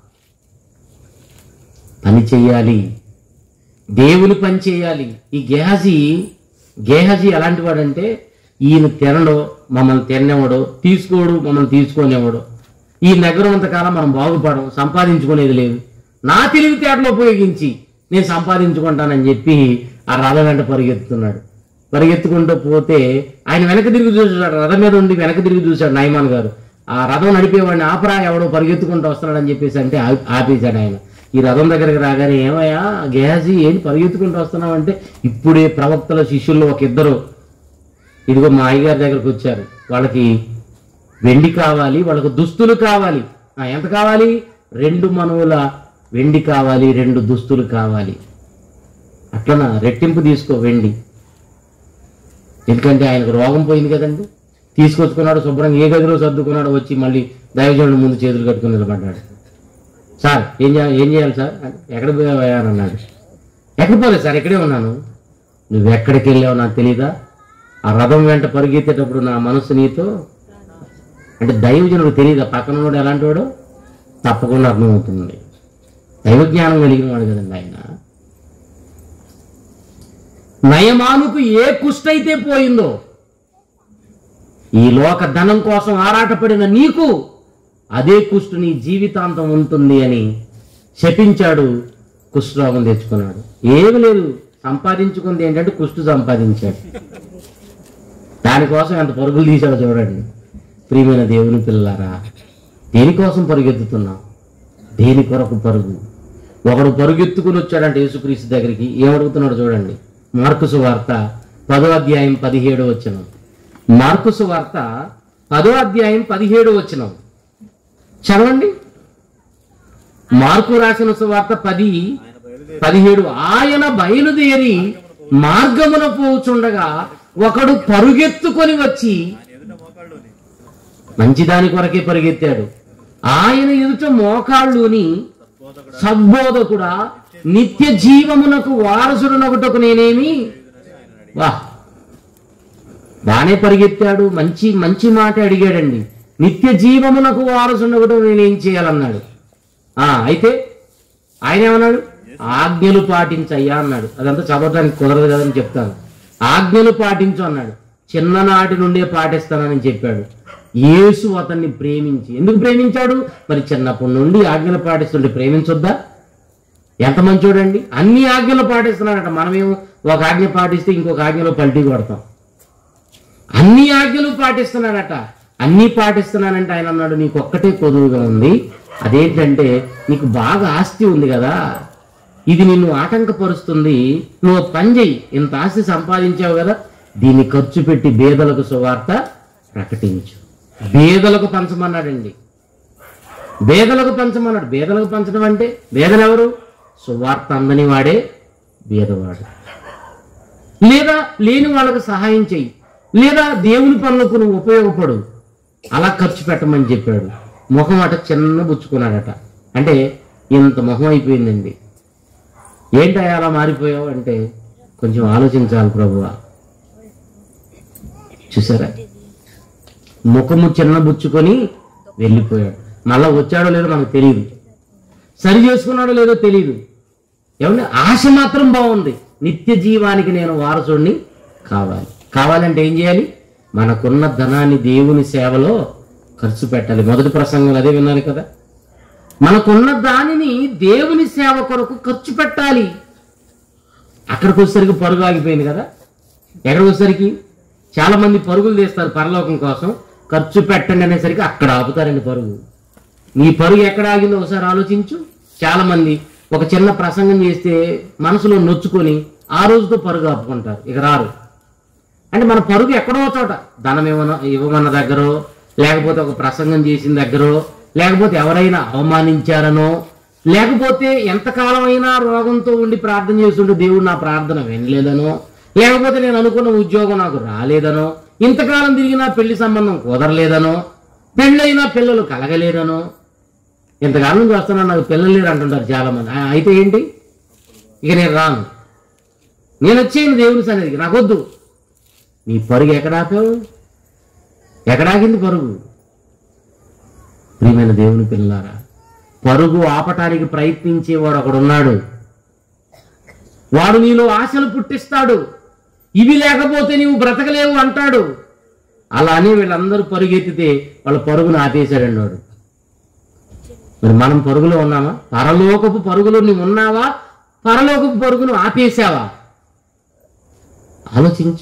పని చెయ్యాలి దేవుని పని చేయాలి ఈ గేహజీ గేహజీ ఎలాంటి వాడంటే ఈయన తినడో మమ్మల్ని తినేవాడో తీసుకోడు మమ్మల్ని తీసుకునేవాడు ఈ నగరం అంతకాలం మనం బాగుపడం సంపాదించుకునేది లేదు నా తెలివితేటలు ఉపయోగించి నేను సంపాదించుకుంటానని చెప్పి ఆ రథం వెంట పరిగెత్తుతున్నాడు పరిగెత్తుకుంటూ పోతే ఆయన వెనక తిరిగి చూసాడు రథం మీద ఉండి వెనక తిరిగి చూశాడు నాయమాన్ గారు ఆ రథం నడిపేవాడిని ఆపరా ఎవడో పరిగెత్తుకుంటూ వస్తున్నాడని చెప్పేసి అంటే ఆ- ఆపేశాడు ఆయన ఈ రథం దగ్గరికి రాగానే ఏమయ్యా గేహాజీ ఏంటి పరిగెత్తుకుంటూ వస్తున్నావు అంటే ఇప్పుడే ప్రవక్తల శిష్యుల్లో ఒక ఇద్దరు ఇదిగో మా అయ్యగారి దగ్గరకు వచ్చారు వాళ్ళకి వెండి కావాలి వాళ్ళకు దుస్తులు కావాలి ఆ, ఎంత కావాలి రెండు మనువుల వెండి కావాలి రెండు దుస్తులు కావాలి అట్లనా రెట్టింపు తీసుకో వెండి ఎందుకంటే ఆయనకు రోగం పోయింది కదండి తీసుకొచ్చుకున్నాడు శుభ్రంగా ఏ గదిలో సర్దుకున్నాడు వచ్చి మళ్ళీ దైవజనుడు ముందు చేతులు కట్టుకుని నిలబడ్డాడు సార్ ఏం చేయాలి ఏం చేయాలి సార్ ఎక్కడ పోయాను అన్నాడు ఎక్కడ పోలేదు సార్ ఇక్కడే ఉన్నాను నువ్వు ఎక్కడికి వెళ్ళావు నాకు తెలీదా ఆ రథం వెంట పరిగెత్తేటప్పుడు నా మనసు నీతో అంటే దైవజనుడు తెలియదా పక్కన ఉన్నాడు ఎలాంటి వాడు తప్పకుండా అర్థమవుతుంది దైవజ్ఞానం కలిగిన వాడు కదండి ఆయన నయమానుకు ఏ కుష్టైతే పోయిందో ఈ లోక ధనం కోసం ఆరాటపడిన నీకు అదే కుష్టు నీ జీవితాంతం ఉంటుంది అని శపించాడు కుష్ఠరోగం తెచ్చుకున్నాడు ఏమి లేదు సంపాదించుకుంది ఏంటంటే కుష్టు సంపాదించాడు దానికోసం ఎంత పరుగులు తీశాడో చూడండి ప్రియమైన దేవుని పిల్లలారా దేనికోసం పరుగెత్తుతున్నాం దేని కొరకు పరుగు ఒకడు పరుగెత్తుకుని వచ్చాడంటే యేసుక్రీస్తు దగ్గరికి ఏమడుగుతున్నాడు చూడండి మార్కుసు వార్త పదో అధ్యాయం పదిహేడు వచనం మార్కుసు వార్త పదో అధ్యాయం పదిహేడు వచనం చదవండి మార్కు రాసిన సువార్త పది పదిహేడు ఆయన బయలుదేరి మార్గమున పోచుండగా ఒకడు పరుగెత్తుకొని వచ్చి మంచిదాని కొరకే పరిగెత్తాడు ఆయన ఎదుట మోకాళ్ళుని సద్బోధకుడా నిత్య జీవమునకు వారసుడునొకటకు నేనేమి వా బానే పరిగెత్తాడు మంచి మంచి మాట అడిగాడండి నిత్య జీవమునకు వారసుండగటం నేనేం చేయాలన్నాడు ఆ అయితే ఆయన ఏమన్నాడు ఆజ్ఞలు పాటించయ్యా అన్నాడు అదంతా చదవడానికి కుదరదు కదని చెప్తాను ఆజ్ఞలు పాటించు అన్నాడు చిన్ననాటి నుండే పాటిస్తానని చెప్పాడు యేసు అతన్ని ప్రేమించి ఎందుకు ప్రేమించాడు మరి చిన్నప్పటి నుండి ఆజ్ఞలు పాటిస్తుంటే ప్రేమించొద్దా ఎంత మంచోడండి అన్ని ఆజ్ఞలు పాటిస్తున్నాడట మనమేమో ఒక ఆజ్ఞ పాటిస్తే ఇంకొక ఆజ్ఞలో పల్టీ కొడతాం అన్ని ఆజ్ఞలు పాటిస్తున్నాడట అన్ని పాటిస్తున్నానంటే ఆయన అన్నాడు నీకు ఒక్కటే కొదువుగా ఉంది అదేంటంటే నీకు బాగా ఆస్తి ఉంది కదా ఇది నిన్ను ఆటంకపరుస్తుంది నువ్వు ఒక పని చెయ్యి ఇంత ఆస్తి సంపాదించావు కదా దీన్ని ఖర్చు పెట్టి బేదలకు సువార్త ప్రకటించు బేదలకు పంచమన్నాడండి బేదలకు పంచమన్నాడు బేదలకు పంచడం అంటే బేదలు ఎవరు సువార్త అందని వాడే బేదవాడు లేదా లేని వాళ్ళకు సహాయం చెయ్యి లేదా దేవుని పనులకు నువ్వు ఉపయోగపడు అలా ఖర్చు పెట్టమని చెప్పాడు ముఖం అట చిన్న బుచ్చుకున్నాడట అంటే ఇంత ముఖం అయిపోయిందండి ఏంటి అలా మారిపోయావు అంటే కొంచెం ఆలోచించాలి ప్రభువా చూసారా ముఖము చిన్న బుచ్చుకొని వెళ్ళిపోయాడు మళ్ళా వచ్చాడో లేదో మనకు తెలియదు సరి చేసుకున్నాడో లేదో తెలియదు ఏమంటే ఆశ మాత్రం బాగుంది నిత్య జీవానికి నేను వారసుడిని కావాలి కావాలంటే ఏం చేయాలి మనకున్న ధనాన్ని దేవుని సేవలో ఖర్చు పెట్టాలి మొదటి ప్రసంగం అదే విన్నారు కదా మనకున్న దానిని దేవుని సేవ కొరకు ఖర్చు పెట్టాలి అక్కడికి వచ్చేసరికి పరుగు ఆగిపోయింది కదా ఎక్కడికి వచ్చేసరికి చాలా మంది పరుగులు తీస్తారు పరలోకం కోసం ఖర్చు పెట్టండి అనేసరికి అక్కడ ఆపుతారండి పరుగు నీ పరుగు ఎక్కడ ఆగిందో ఒకసారి ఆలోచించు చాలా మంది ఒక చిన్న ప్రసంగం చేస్తే మనసులో నొచ్చుకొని ఆ రోజుతో పరుగు ఆపుకుంటారు ఇక రారు అంటే మన పరుగు ఎక్కడో చోట ధనం ఇవ్వన ఇవ్వమన్న దగ్గరో లేకపోతే ఒక ప్రసంగం చేసిన దగ్గరో లేకపోతే ఎవరైనా అవమానించారనో లేకపోతే ఎంతకాలం అయినా రోగంతో ఉండి ప్రార్థన చేస్తుంటే దేవుడు నా ప్రార్థన వినలేదనో లేకపోతే నేను అనుకున్న ఉద్యోగం నాకు రాలేదనో ఇంతకాలం తిరిగినా పెళ్లి సంబంధం కుదరలేదనో పెళ్ళైనా పిల్లలు కలగలేదనో ఇంతకాలం నుంచి వస్తున్నాను నాకు పిల్లలు లేరు అంటుంటారు చాలా మంది ఆ, అయితే ఏంటి ఇక నేను రాను నేను వచ్చేయండి దేవుని సన్నిధికి నాకొద్దు నీ పరుగు ఎక్కడ ఆపావు ఎక్కడాగింది పరుగు ప్రియమైన దేవుని పిల్లారా పరుగు ఆపటానికి ప్రయత్నించేవాడు ఒకడున్నాడు వాడు నీలో ఆశలు పుట్టిస్తాడు ఇవి లేకపోతే నీవు బ్రతకలేవు అంటాడు అలా అని వీళ్ళందరూ పరుగెత్తితే వాళ్ళ పరుగును ఆపేశాడండి వాడు మరి మనం పరుగులో ఉన్నామా పరలోకపు పరుగులో నువ్వు ఉన్నావా పరలోకపు పరుగును ఆపేశావా ఆలోచించు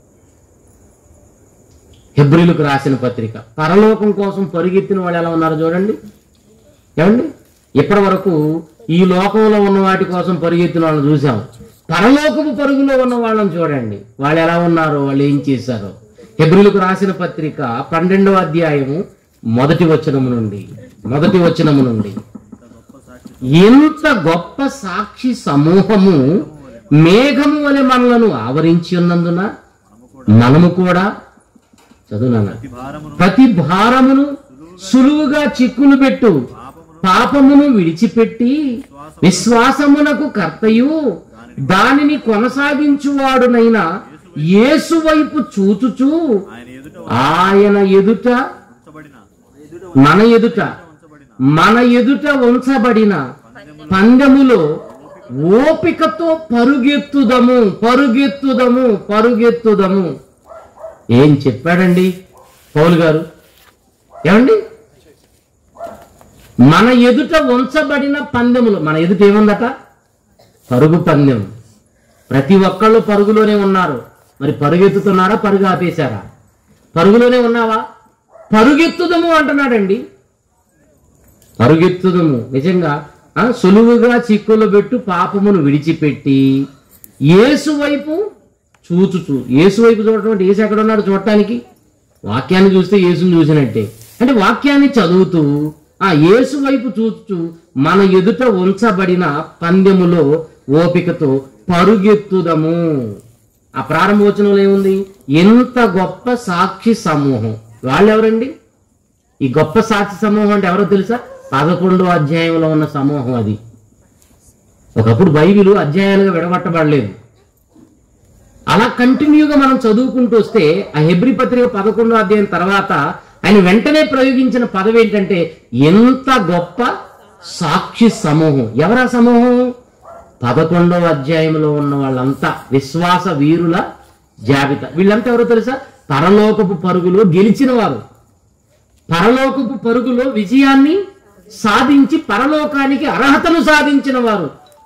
హెబ్రిలకు రాసిన పత్రిక పరలోకం కోసం పరుగెత్తిన వాళ్ళు ఎలా ఉన్నారు చూడండి ఏమండి ఇప్పటి వరకు ఈ లోకంలో ఉన్న వాటి కోసం పరుగెత్తిన వాళ్ళని చూసాం పరలోకపు పరుగులో ఉన్న వాళ్ళని చూడండి వాళ్ళు ఎలా ఉన్నారో వాళ్ళు ఏం చేశారో హెబ్రిలకు రాసిన పత్రిక పన్నెండవ అధ్యాయము మొదటి వచనము నుండి మొదటి వచనము నుండి ఎంత గొప్ప సాక్షి సమూహము మేఘము వలె మనలను ఆవరించి ఉన్నందున మనము కూడా చదువునా ప్రతి భారమును సులువుగా చిక్కులు పెట్టు పాపమును విడిచిపెట్టి విశ్వాసమునకు కర్తయు దానిని కొనసాగించువాడునైనా యేసు వైపు చూచుచూ ఆయన ఎదుట మన ఎదుట మన ఎదుట ఉంచబడిన పందెములో ఓపికతో పరుగెత్తుదము పరుగెత్తుదము పరుగెత్తుదము ఏం చెప్పాడండి పౌలు గారు ఏమండి మన ఎదుట ఉంచబడిన పందెములు మన ఎదుట ఏముందట పరుగు పందెం ప్రతి ఒక్కళ్ళు పరుగులోనే ఉన్నారు మరి పరుగెత్తుతున్నారా పరుగు ఆపేశారా పరుగులోనే ఉన్నావా పరుగెత్తుదము అంటున్నాడండి పరుగెత్తుదము నిజంగా ఆ, సులువుగా చిక్కులు పెట్టు పాపమును విడిచిపెట్టి యేసు వైపు చూచుచు యేసు వైపు చూడటం అంటే యేసు ఎక్కడ ఉన్నాడు చూడటానికి వాక్యాన్ని చూస్తే యేసుని చూసినట్టే అంటే వాక్యాన్ని చదువుతూ ఆ యేసు వైపు చూచుచు మన ఎదుట ఉంచబడిన పందెములో ఓపికతో పరుగెత్తుదము ఆ ప్రారంభవచనంలో ఏముంది ఎంత గొప్ప సాక్షి సమూహం వాళ్ళు ఎవరండి ఈ గొప్ప సాక్షి సమూహం అంటే ఎవరో తెలుసా పదకొండో అధ్యాయంలో ఉన్న సమూహం అది ఒకప్పుడు బైబిల్ అధ్యాయాలుగా విడగొట్టబడలేదు అలా కంటిన్యూగా మనం చదువుకుంటూ వస్తే ఆ హెబ్రి పత్రిక పదకొండో అధ్యాయం తర్వాత ఆయన వెంటనే ప్రయోగించిన పదం ఏంటంటే ఎంత గొప్ప సాక్షి సమూహం ఎవరా సమూహం పదకొండవ అధ్యాయంలో ఉన్న వాళ్ళంతా విశ్వాస వీరుల జాబితా వీళ్ళంతా ఎవరో తెలుసా పరలోకపు పరుగులో గెలిచిన వారు పరలోకపు పరుగులో విజయాన్ని సాధించి పరలోకానికి అర్హతను సాధించిన వారు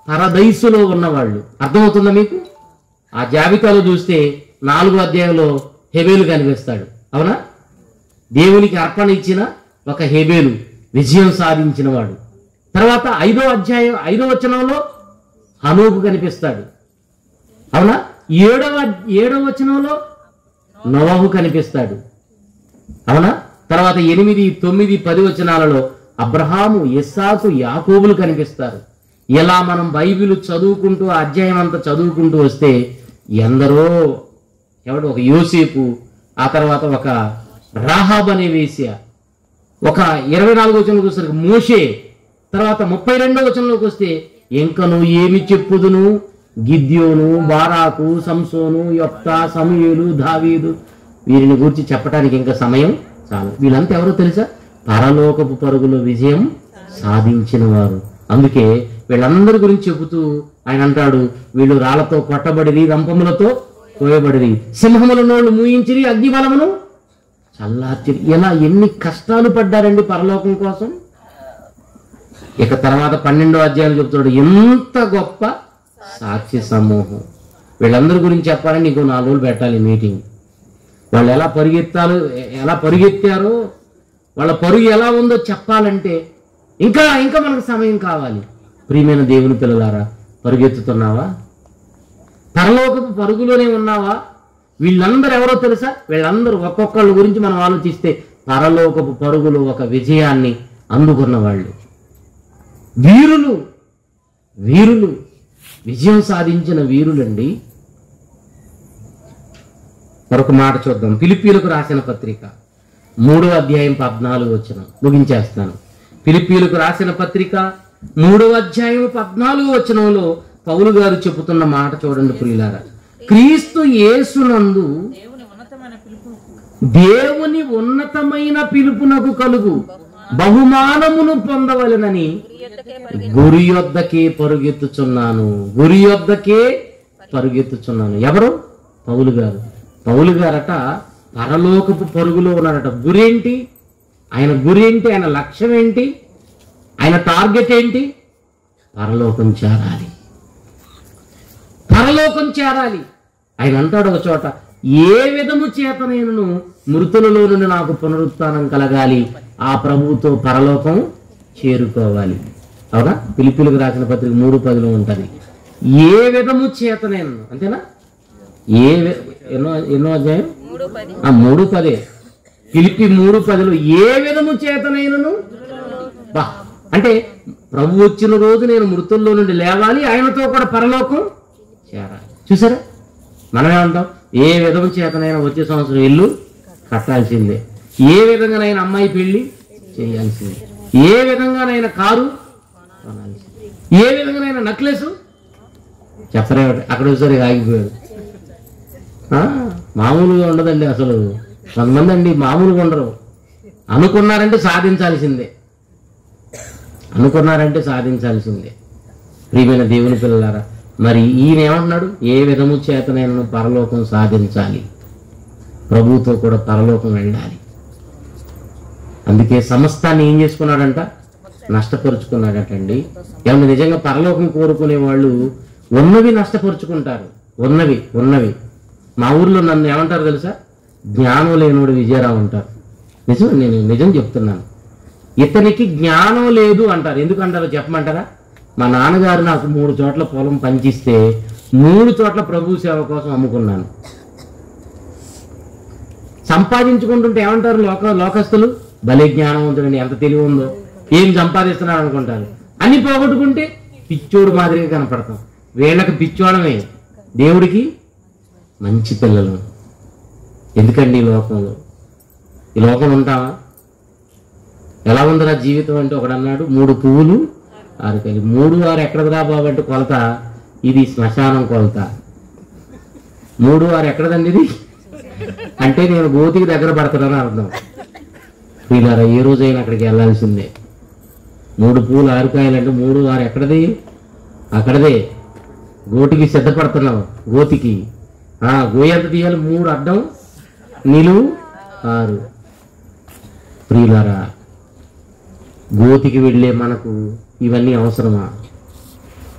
పరదైసులో ఉన్నవాళ్ళు అర్థమవుతుందా మీకు ఆ జాబితాలో చూస్తే నాలుగో అధ్యాయంలో హెబేలు కనిపిస్తాడు అవునా దేవునికి అర్పణ ఇచ్చిన ఒక హెబేలు విజయం సాధించిన వాడు తర్వాత ఐదో అధ్యాయం ఐదో వచనంలో హనోకు కనిపిస్తాడు అవునా ఏడవ ఏడవ వచనంలో నోవాహు కనిపిస్తాడు అవునా తర్వాత ఎనిమిది తొమ్మిది పది వచనాలలో అబ్రహాము ఇస్సాకు యాకోబులు కనిపిస్తారు ఇలా మనం బైబిల్ చదువుకుంటూ ఆ అధ్యాయం అంతా చదువుకుంటూ వస్తే ఎందరో ఎవడు ఒక యోసేపు ఆ తర్వాత ఒక రాహాబ్ అనే వేశ్య ఒక ఇరవై నాలుగు వచనంలోకి వచ్చేసరికి మోషే తర్వాత ముప్పై రెండో వచనంలోకి వస్తే ఇంకను ఏమి చెప్పుదును గిద్యోను బారాకు సంసోను యొప్త సమూయేలు దావీదు వీరిని గురించి చెప్పడానికి ఇంకా సమయం చాలు వీళ్ళంతా ఎవరో తెలుసా పరలోకపు పరుగులో విజయం సాధించిన వారు అందుకే వీళ్ళందరి గురించి చెబుతూ ఆయన అంటాడు వీళ్ళు రాళ్లతో కొట్టబడిరి రంపములతో కోయబడిరి సింహముల నోళ్ళు మూయించిరి అగ్నిబలమును చల్లార్చి ఇలా ఎన్ని కష్టాలు పడ్డారండి పరలోకం కోసం ఇక తర్వాత పన్నెండో అధ్యాయం చెప్తాడు ఎంత గొప్ప సాక్షి సమూహం వీళ్ళందరి గురించి చెప్పాలని నీకు నాలుగు రోజులు పెట్టాలి మీటింగ్ వాళ్ళు ఎలా పరిగెత్తాలో ఎలా పరిగెత్తారో వాళ్ళ పరుగు ఎలా ఉందో చెప్పాలంటే ఇంకా ఇంకా మనకు సమయం కావాలి ప్రియమైన దేవుని పిల్లలారా పరుగెత్తుతున్నావా పరలోకపు పరుగులోనే ఉన్నావా వీళ్ళందరూ ఎవరో తెలుసా వీళ్ళందరూ ఒక్కొక్కళ్ళ గురించి మనం ఆలోచిస్తే పరలోకపు పరుగులు ఒక విజయాన్ని అందుకున్న వాళ్ళు వీరులు వీరులు విజయం సాధించిన వీరులండి మరొక మాట చూద్దాం ఫిలిప్పీలకు రాసిన పత్రిక మూడో అధ్యాయం పద్నాలుగు వచ్చిన ముగించేస్తాను ఫిలిప్పీలకు రాసిన పత్రిక మూడవ అధ్యాయం పద్నాలుగు వచనంలో పౌలు గారు చెబుతున్న మాట చూడండి ప్రియులారా క్రీస్తు యేసునందు దేవుని ఉన్నతమైన పిలుపు దేవుని ఉన్నతమైన పిలుపునకు కలుగు బహుమానమును పొందవలెనని గురి యొద్దకే పరుగెత్తుచున్నాను గురి యొద్దకే పరుగెత్తుచున్నాను ఎవరు పౌలు గారు పౌలు గారట పరలోకపు పరుగులో ఉన్నారట గురి ఏంటి ఆయన గురి ఏంటి ఆయన లక్ష్యం ఏంటి ఆయన టార్గెట్ ఏంటి పరలోకం చేరాలి పరలోకం చేరాలి ఆయన అంటాడు ఒక చోట ఏ విధము చేత నేను మృతులలో నుండి నాకు పునరుత్థానం కలగాలి ఆ ప్రభువుతో పరలోకం చేరుకోవాలి అవునా పిలిపిలకు రాసిన పత్రిక మూడు పదిలో ఉంటది ఏ విధము చేత నేను అంతేనా ఏ వి- ఎన్నో ఎన్నో అధ్యాయం ఆ మూడు పదే పిలిపి మూడు పదిలో ఏ విధము చేతనైనను బా అంటే ప్రభు వచ్చిన రోజు నేను మృతుల్లో నుండి లేవాలి ఆయనతో కూడా పరలోకం చేరాలి చూసారా మనమేమంటాం ఏ విధము చేతనైనా వచ్చే సంవత్సరం ఇల్లు కట్టాల్సిందే ఏ విధంగానైనా అమ్మాయి పెళ్లి చేయాల్సిందే ఏ విధంగానైనా కారు కొనాల్సిందే ఏ విధంగానైనా నక్లెస్ చెప్పరే అక్కడ ఒకసారి ఆగిపోయాడు ఆ, మామూలుగా ఉండదండి అసలు కొంతమంది అండి మామూలుగా ఉండరు అనుకున్నారంటే సాధించాల్సిందే అనుకున్నారంటే సాధించాల్సిందే ప్రియమైన దేవుని పిల్లలారా మరి ఈయన ఏమంటున్నాడు ఏ విధము చేత నేను పరలోకం సాధించాలి ప్రభువుతో కూడా పరలోకం వెళ్ళాలి అందుకే సమస్తాన్ని ఏం చేసుకున్నాడంట నష్టపరుచుకున్నాడటండి ఏమన్నా నిజంగా పరలోకం కోరుకునే వాళ్ళు ఉన్నవి నష్టపరుచుకుంటారు ఉన్నవి ఉన్నవి మా ఊర్లో నన్ను ఏమంటారు తెలుసా జ్ఞానం లేనుడు విజయరావు అంటారు నిజం నేను నిజం చెప్తున్నాను ఇతనికి జ్ఞానం లేదు అంటారు ఎందుకు అంటారో చెప్పమంటారా మా నాన్నగారు నాకు మూడు చోట్ల పొలం పంచిస్తే మూడు చోట్ల ప్రభు సేవ కోసం అమ్ముకున్నాను సంపాదించుకుంటుంటే ఏమంటారు లోక లోకస్తులు భలే జ్ఞానవంతుడని ఎంత తెలివి ఉందో ఏం సంపాదిస్తున్నాడు అనుకుంటారు అన్ని పోగొట్టుకుంటే పిచ్చోడు మాదిరిగా కనపడతాం వీళ్ళకి పిచ్చోడమే దేవుడికి మంచి పిల్లలు ఎందుకండి ఈ లోకంలో ఈ లోకంలో ఉంటావా ఎలా ఉందిరా జీవితం అంటే ఒకడు అన్నాడు మూడు పువ్వులు ఆరు కాయలు మూడు ఆరు ఎక్కడది రా బాబు అంటే కొలత ఇది శ్మశానం కొలత మూడు ఆరు ఎక్కడదండి ఇది అంటే నేను గోతికి దగ్గర పడతానని అర్థం వీళ్ళారా ఏ రోజైనా అక్కడికి వెళ్ళాల్సిందే మూడు పూలు ఆరు కాయలు అంటే మూడు ఆరు ఎక్కడది అక్కడదే గోటికి సిద్ధపడుతున్నావు గోతికి ఆ గోయి ఎంత తీయాలి మూడు అడ్డం నిలువు ఆరు ప్రియులారా గోతికి వెళ్ళే మనకు ఇవన్నీ అవసరమా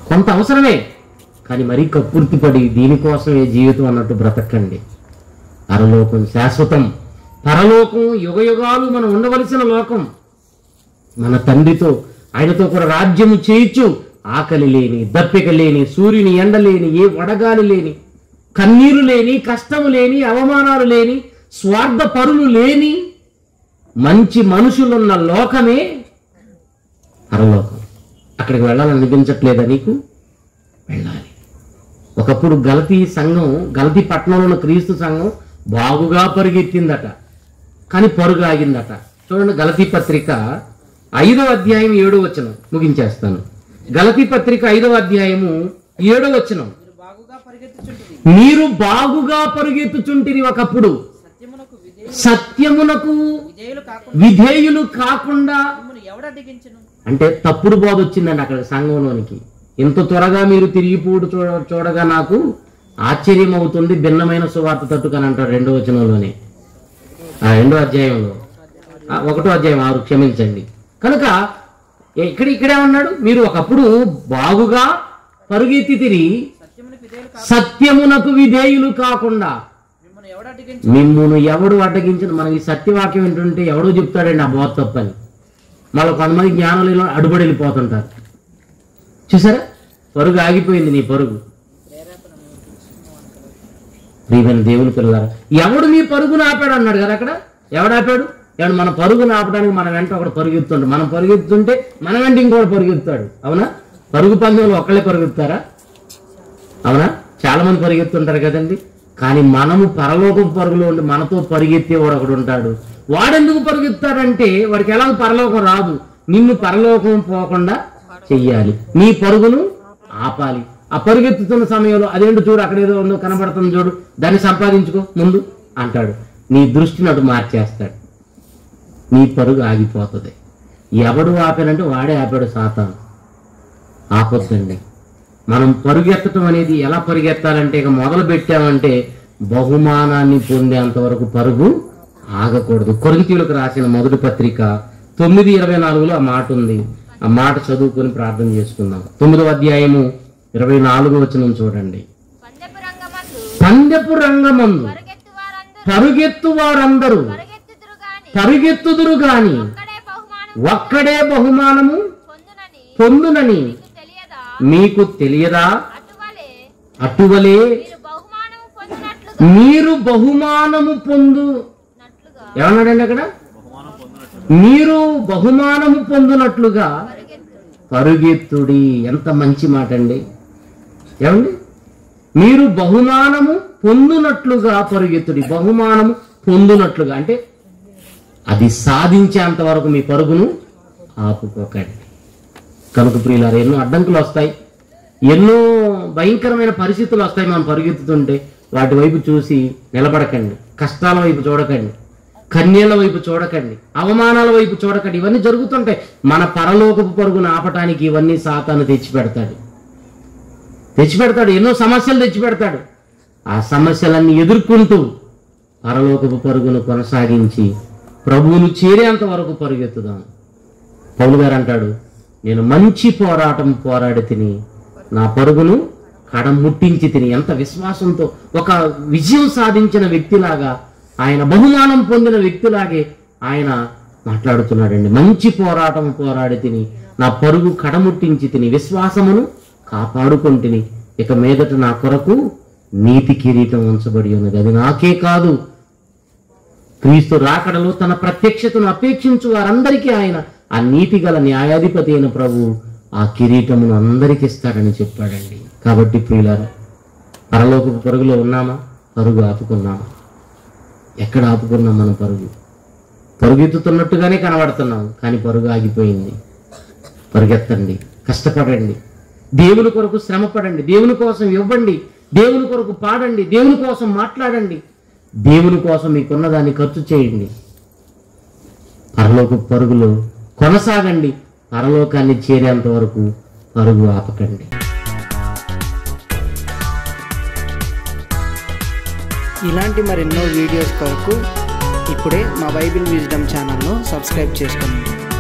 కొంత అవసరమే కానీ మరీ కక్కుర్తిపడి దీనికోసమే జీవితం అన్నట్టు బ్రతకండి పరలోకం శాశ్వతం పరలోకం యుగ యుగాలు మనం ఉండవలసిన లోకం మన తండ్రితో ఆయనతో కూడా రాజ్యము చేయొచ్చు ఆకలి లేని దప్పిక లేని సూర్యుని ఎండ లేని ఏ వడగాలి లేని కన్నీరు లేని కష్టము లేని అవమానాలు లేని స్వార్థ పరులు లేని మంచి మనుషులున్న లోకమే పరలోకం అక్కడికి వెళ్ళాలని అనిపించట్లేదా నీకు వెళ్ళాలి ఒకప్పుడు గలతీ సంఘం గలతీ పట్టణంలో ఉన్న క్రీస్తు సంఘం బాగుగా పరుగెత్తిందట కానీ పరుగు ఆగిందట చూడండి గలతీ పత్రిక ఐదో అధ్యాయం ఏడో వచనం ముగించేస్తాను గలతీ పత్రిక ఐదవ అధ్యాయము ఏడో వచనం మీరు బాగుగా పరిగెత్తుచుంటుంది మీరు బాగుగా పరుగెత్తుచుంటిరి ఒకప్పుడు సత్యమునకు విధేయ సత్యమునకు విధేయులు కాకుండా విధేయులు కాకుండా మిమ్మల్ని ఎవడ దిగించను అంటే తప్పుడు బోధ వచ్చిందండి అక్కడ సంఘంలోనికి ఇంత త్వరగా మీరు తిరిగిపోడు చూడ చూడగా నాకు ఆశ్చర్యం అవుతుంది భిన్నమైన సువార్త తట్టుకని అంటారు రెండో వచనంలోనే ఆ రెండో అధ్యాయంలో ఆ, ఒకటో అధ్యాయం ఆరు క్షమించండి కనుక ఇక్కడ ఇక్కడే ఉన్నాడు మీరు ఒకప్పుడు బాగుగా పరుగెత్తి తిరిగి సత్యమునకు విధేయులు కా సత్యమునకు విధేయులు కాకుండా మిమ్మల్ని ఎవడ దిగించు మిమ్మును ఎవడు అడ్డగించిన మనం ఈ సత్యవాక్యం వింటుంటే ఎవడో చెప్తాడండి ఆ బోధ తప్పని మళ్ళీ కొంతమంది జ్ఞానులు అడుబడి వెళ్ళిపోతుంటారు చూసారా పరుగు ఆగిపోయింది నీ పరుగు ప్రియమైన దేవుని పిల్లలారా ఎవడు మీ పరుగును ఆపాడు అన్నాడు కదా అక్కడ ఎవడు ఆపాడు ఎవడు మన పరుగును ఆపడానికి మన వెంట ఒకడు పరుగెత్తుంటాడు మనం పరుగెత్తుంటే మన వెంట ఇంకోటి పరుగెత్తాడు అవునా పరుగు పందెంలో ఒక్కళ్ళే పరుగెత్తారా అవునా చాలా మంది పరిగెత్తుంటారు కదండి కానీ మనము పరలోకం పరుగులో ఉండి మనతో పరిగెత్తేవాడు ఒకడు ఉంటాడు వాడెందుకు పరుగెత్తాడంటే వాడికి ఎలా పరలోకం రాదు నిన్ను పరలోకం పోకుండా చెయ్యాలి నీ పరుగును ఆపాలి ఆ పరుగెత్తుతున్న సమయంలో అదేంటి చూడు అక్కడ ఏదో ఉందో కనబడుతుంది చూడు దాన్ని సంపాదించుకో ముందు అంటాడు నీ దృష్టిని అటు మార్చేస్తాడు నీ పరుగు ఆగిపోతుంది ఎవడు ఆపానంటే వాడే ఆపాడు సాతాను ఆపొద్దండి మనం పరుగెత్తటం అనేది ఎలా పరుగెత్తాలంటే ఇక మొదలు పెట్టామంటే బహుమానాన్ని పొందేంత వరకు పరుగు ఆగకూడదు కొరింతీయులకు రాసిన మొదటి పత్రిక తొమ్మిది ఇరవై నాలుగులో ఆ మాట ఉంది ఆ మాట చదువుకొని ప్రార్థన చేసుకుందాం తొమ్మిదవ అధ్యాయము ఇరవై నాలుగు వచనం చూడండి పందెపు రంగమందు పందెపు రంగమందు పరుగెత్తు వారందరూ పరుగెత్తు వారందరూ పరుగెత్తుదురు గాని పరుగెత్తుదురు గాని ఒక్కడే బహుమానం ఒక్కడే బహుమానము పొందునని పొందునని మీకు తెలియదా మీకు తెలియదా అటువలే అటువలే మీరు బహుమానము పొందినట్లుగా మీరు బహుమానము పొందునట్లుగా ఏమన్నాడండి అక్కడ మీరు బహుమానము పొందునట్లుగా పరుగెత్తు పరుగెత్తుడి ఎంత మంచి మాట అండి ఏమండి మీరు బహుమానము పొందునట్లుగా పరుగెత్తుడి బహుమానము పొందునట్లుగా అంటే అది సాధించేంత వరకు మీ పరుగును ఆపుకోకండి కనుక ప్రియులారు ఎన్నో అడ్డంకులు వస్తాయి ఎన్నో భయంకరమైన పరిస్థితులు వస్తాయి మనం పరుగెత్తుతుంటే వాటి వైపు చూసి నిలబడకండి కష్టాల వైపు చూడకండి కన్యల వైపు చూడకండి అవమానాల వైపు చూడకండి ఇవన్నీ జరుగుతుంటాయి మన పరలోకపు పరుగును ఆపటానికి ఇవన్నీ సాతాను తెచ్చిపెడతాడు తెచ్చిపెడతాడు ఎన్నో సమస్యలు తెచ్చిపెడతాడు ఆ సమస్యలన్నీ ఎదుర్కొంటూ పరలోకపు పరుగును కొనసాగించి ప్రభువును చేరేంత వరకు పరుగెత్తుదాం పౌలు గారు అంటాడు నేను మంచి పోరాటం పోరాడి తిని నా పరుగును కడం ముట్టించి తిని ఎంత విశ్వాసంతో ఒక విజయం సాధించిన వ్యక్తిలాగా ఆయన బహుమానం పొందిన వ్యక్తిలాగే ఆయన మాట్లాడుతున్నాడండి మంచి పోరాటం పోరాడి తిని నా పరుగు కడముట్టించి తిని విశ్వాసమును కాపాడుకొంటిని ఇక మీదట నా కొరకు నీతి కిరీటం ఉంచబడి ఉన్నది అది నాకే కాదు క్రీస్తు రాకడలో తన ప్రత్యక్షతను అపేక్షించు వారందరికీ ఆయన ఆ నీతి గల న్యాయాధిపతి అయిన ప్రభు ఆ కిరీటమును అందరికి ఇస్తాడని చెప్పాడండి కాబట్టి ప్రియులారా పరలోకపు పరుగులో ఉన్నామా పరుగు ఆపుకున్నామా ఎక్కడ ఆపుకున్నాం మన పరుగు పరుగెత్తుతున్నట్టుగానే కనబడుతున్నాం కానీ పరుగు ఆగిపోయింది పరుగెత్తండి కష్టపడండి దేవుని కొరకు శ్రమపడండి దేవుని కోసం ఇవ్వండి దేవుని కొరకు పాడండి దేవుని కోసం మాట్లాడండి దేవుని కోసం మీకున్న దాన్ని ఖర్చు చేయండి పరలోక పరుగులో కొనసాగండి పరలోకాన్ని చేరేంత వరకు పరుగు ఆపకండి ఇలాంటి మరెన్నో వీడియోస్ కొరకు ఇప్పుడే మా బైబిల్ విజ్డమ్ ఛానల్ను సబ్స్క్రైబ్ చేసుకోండి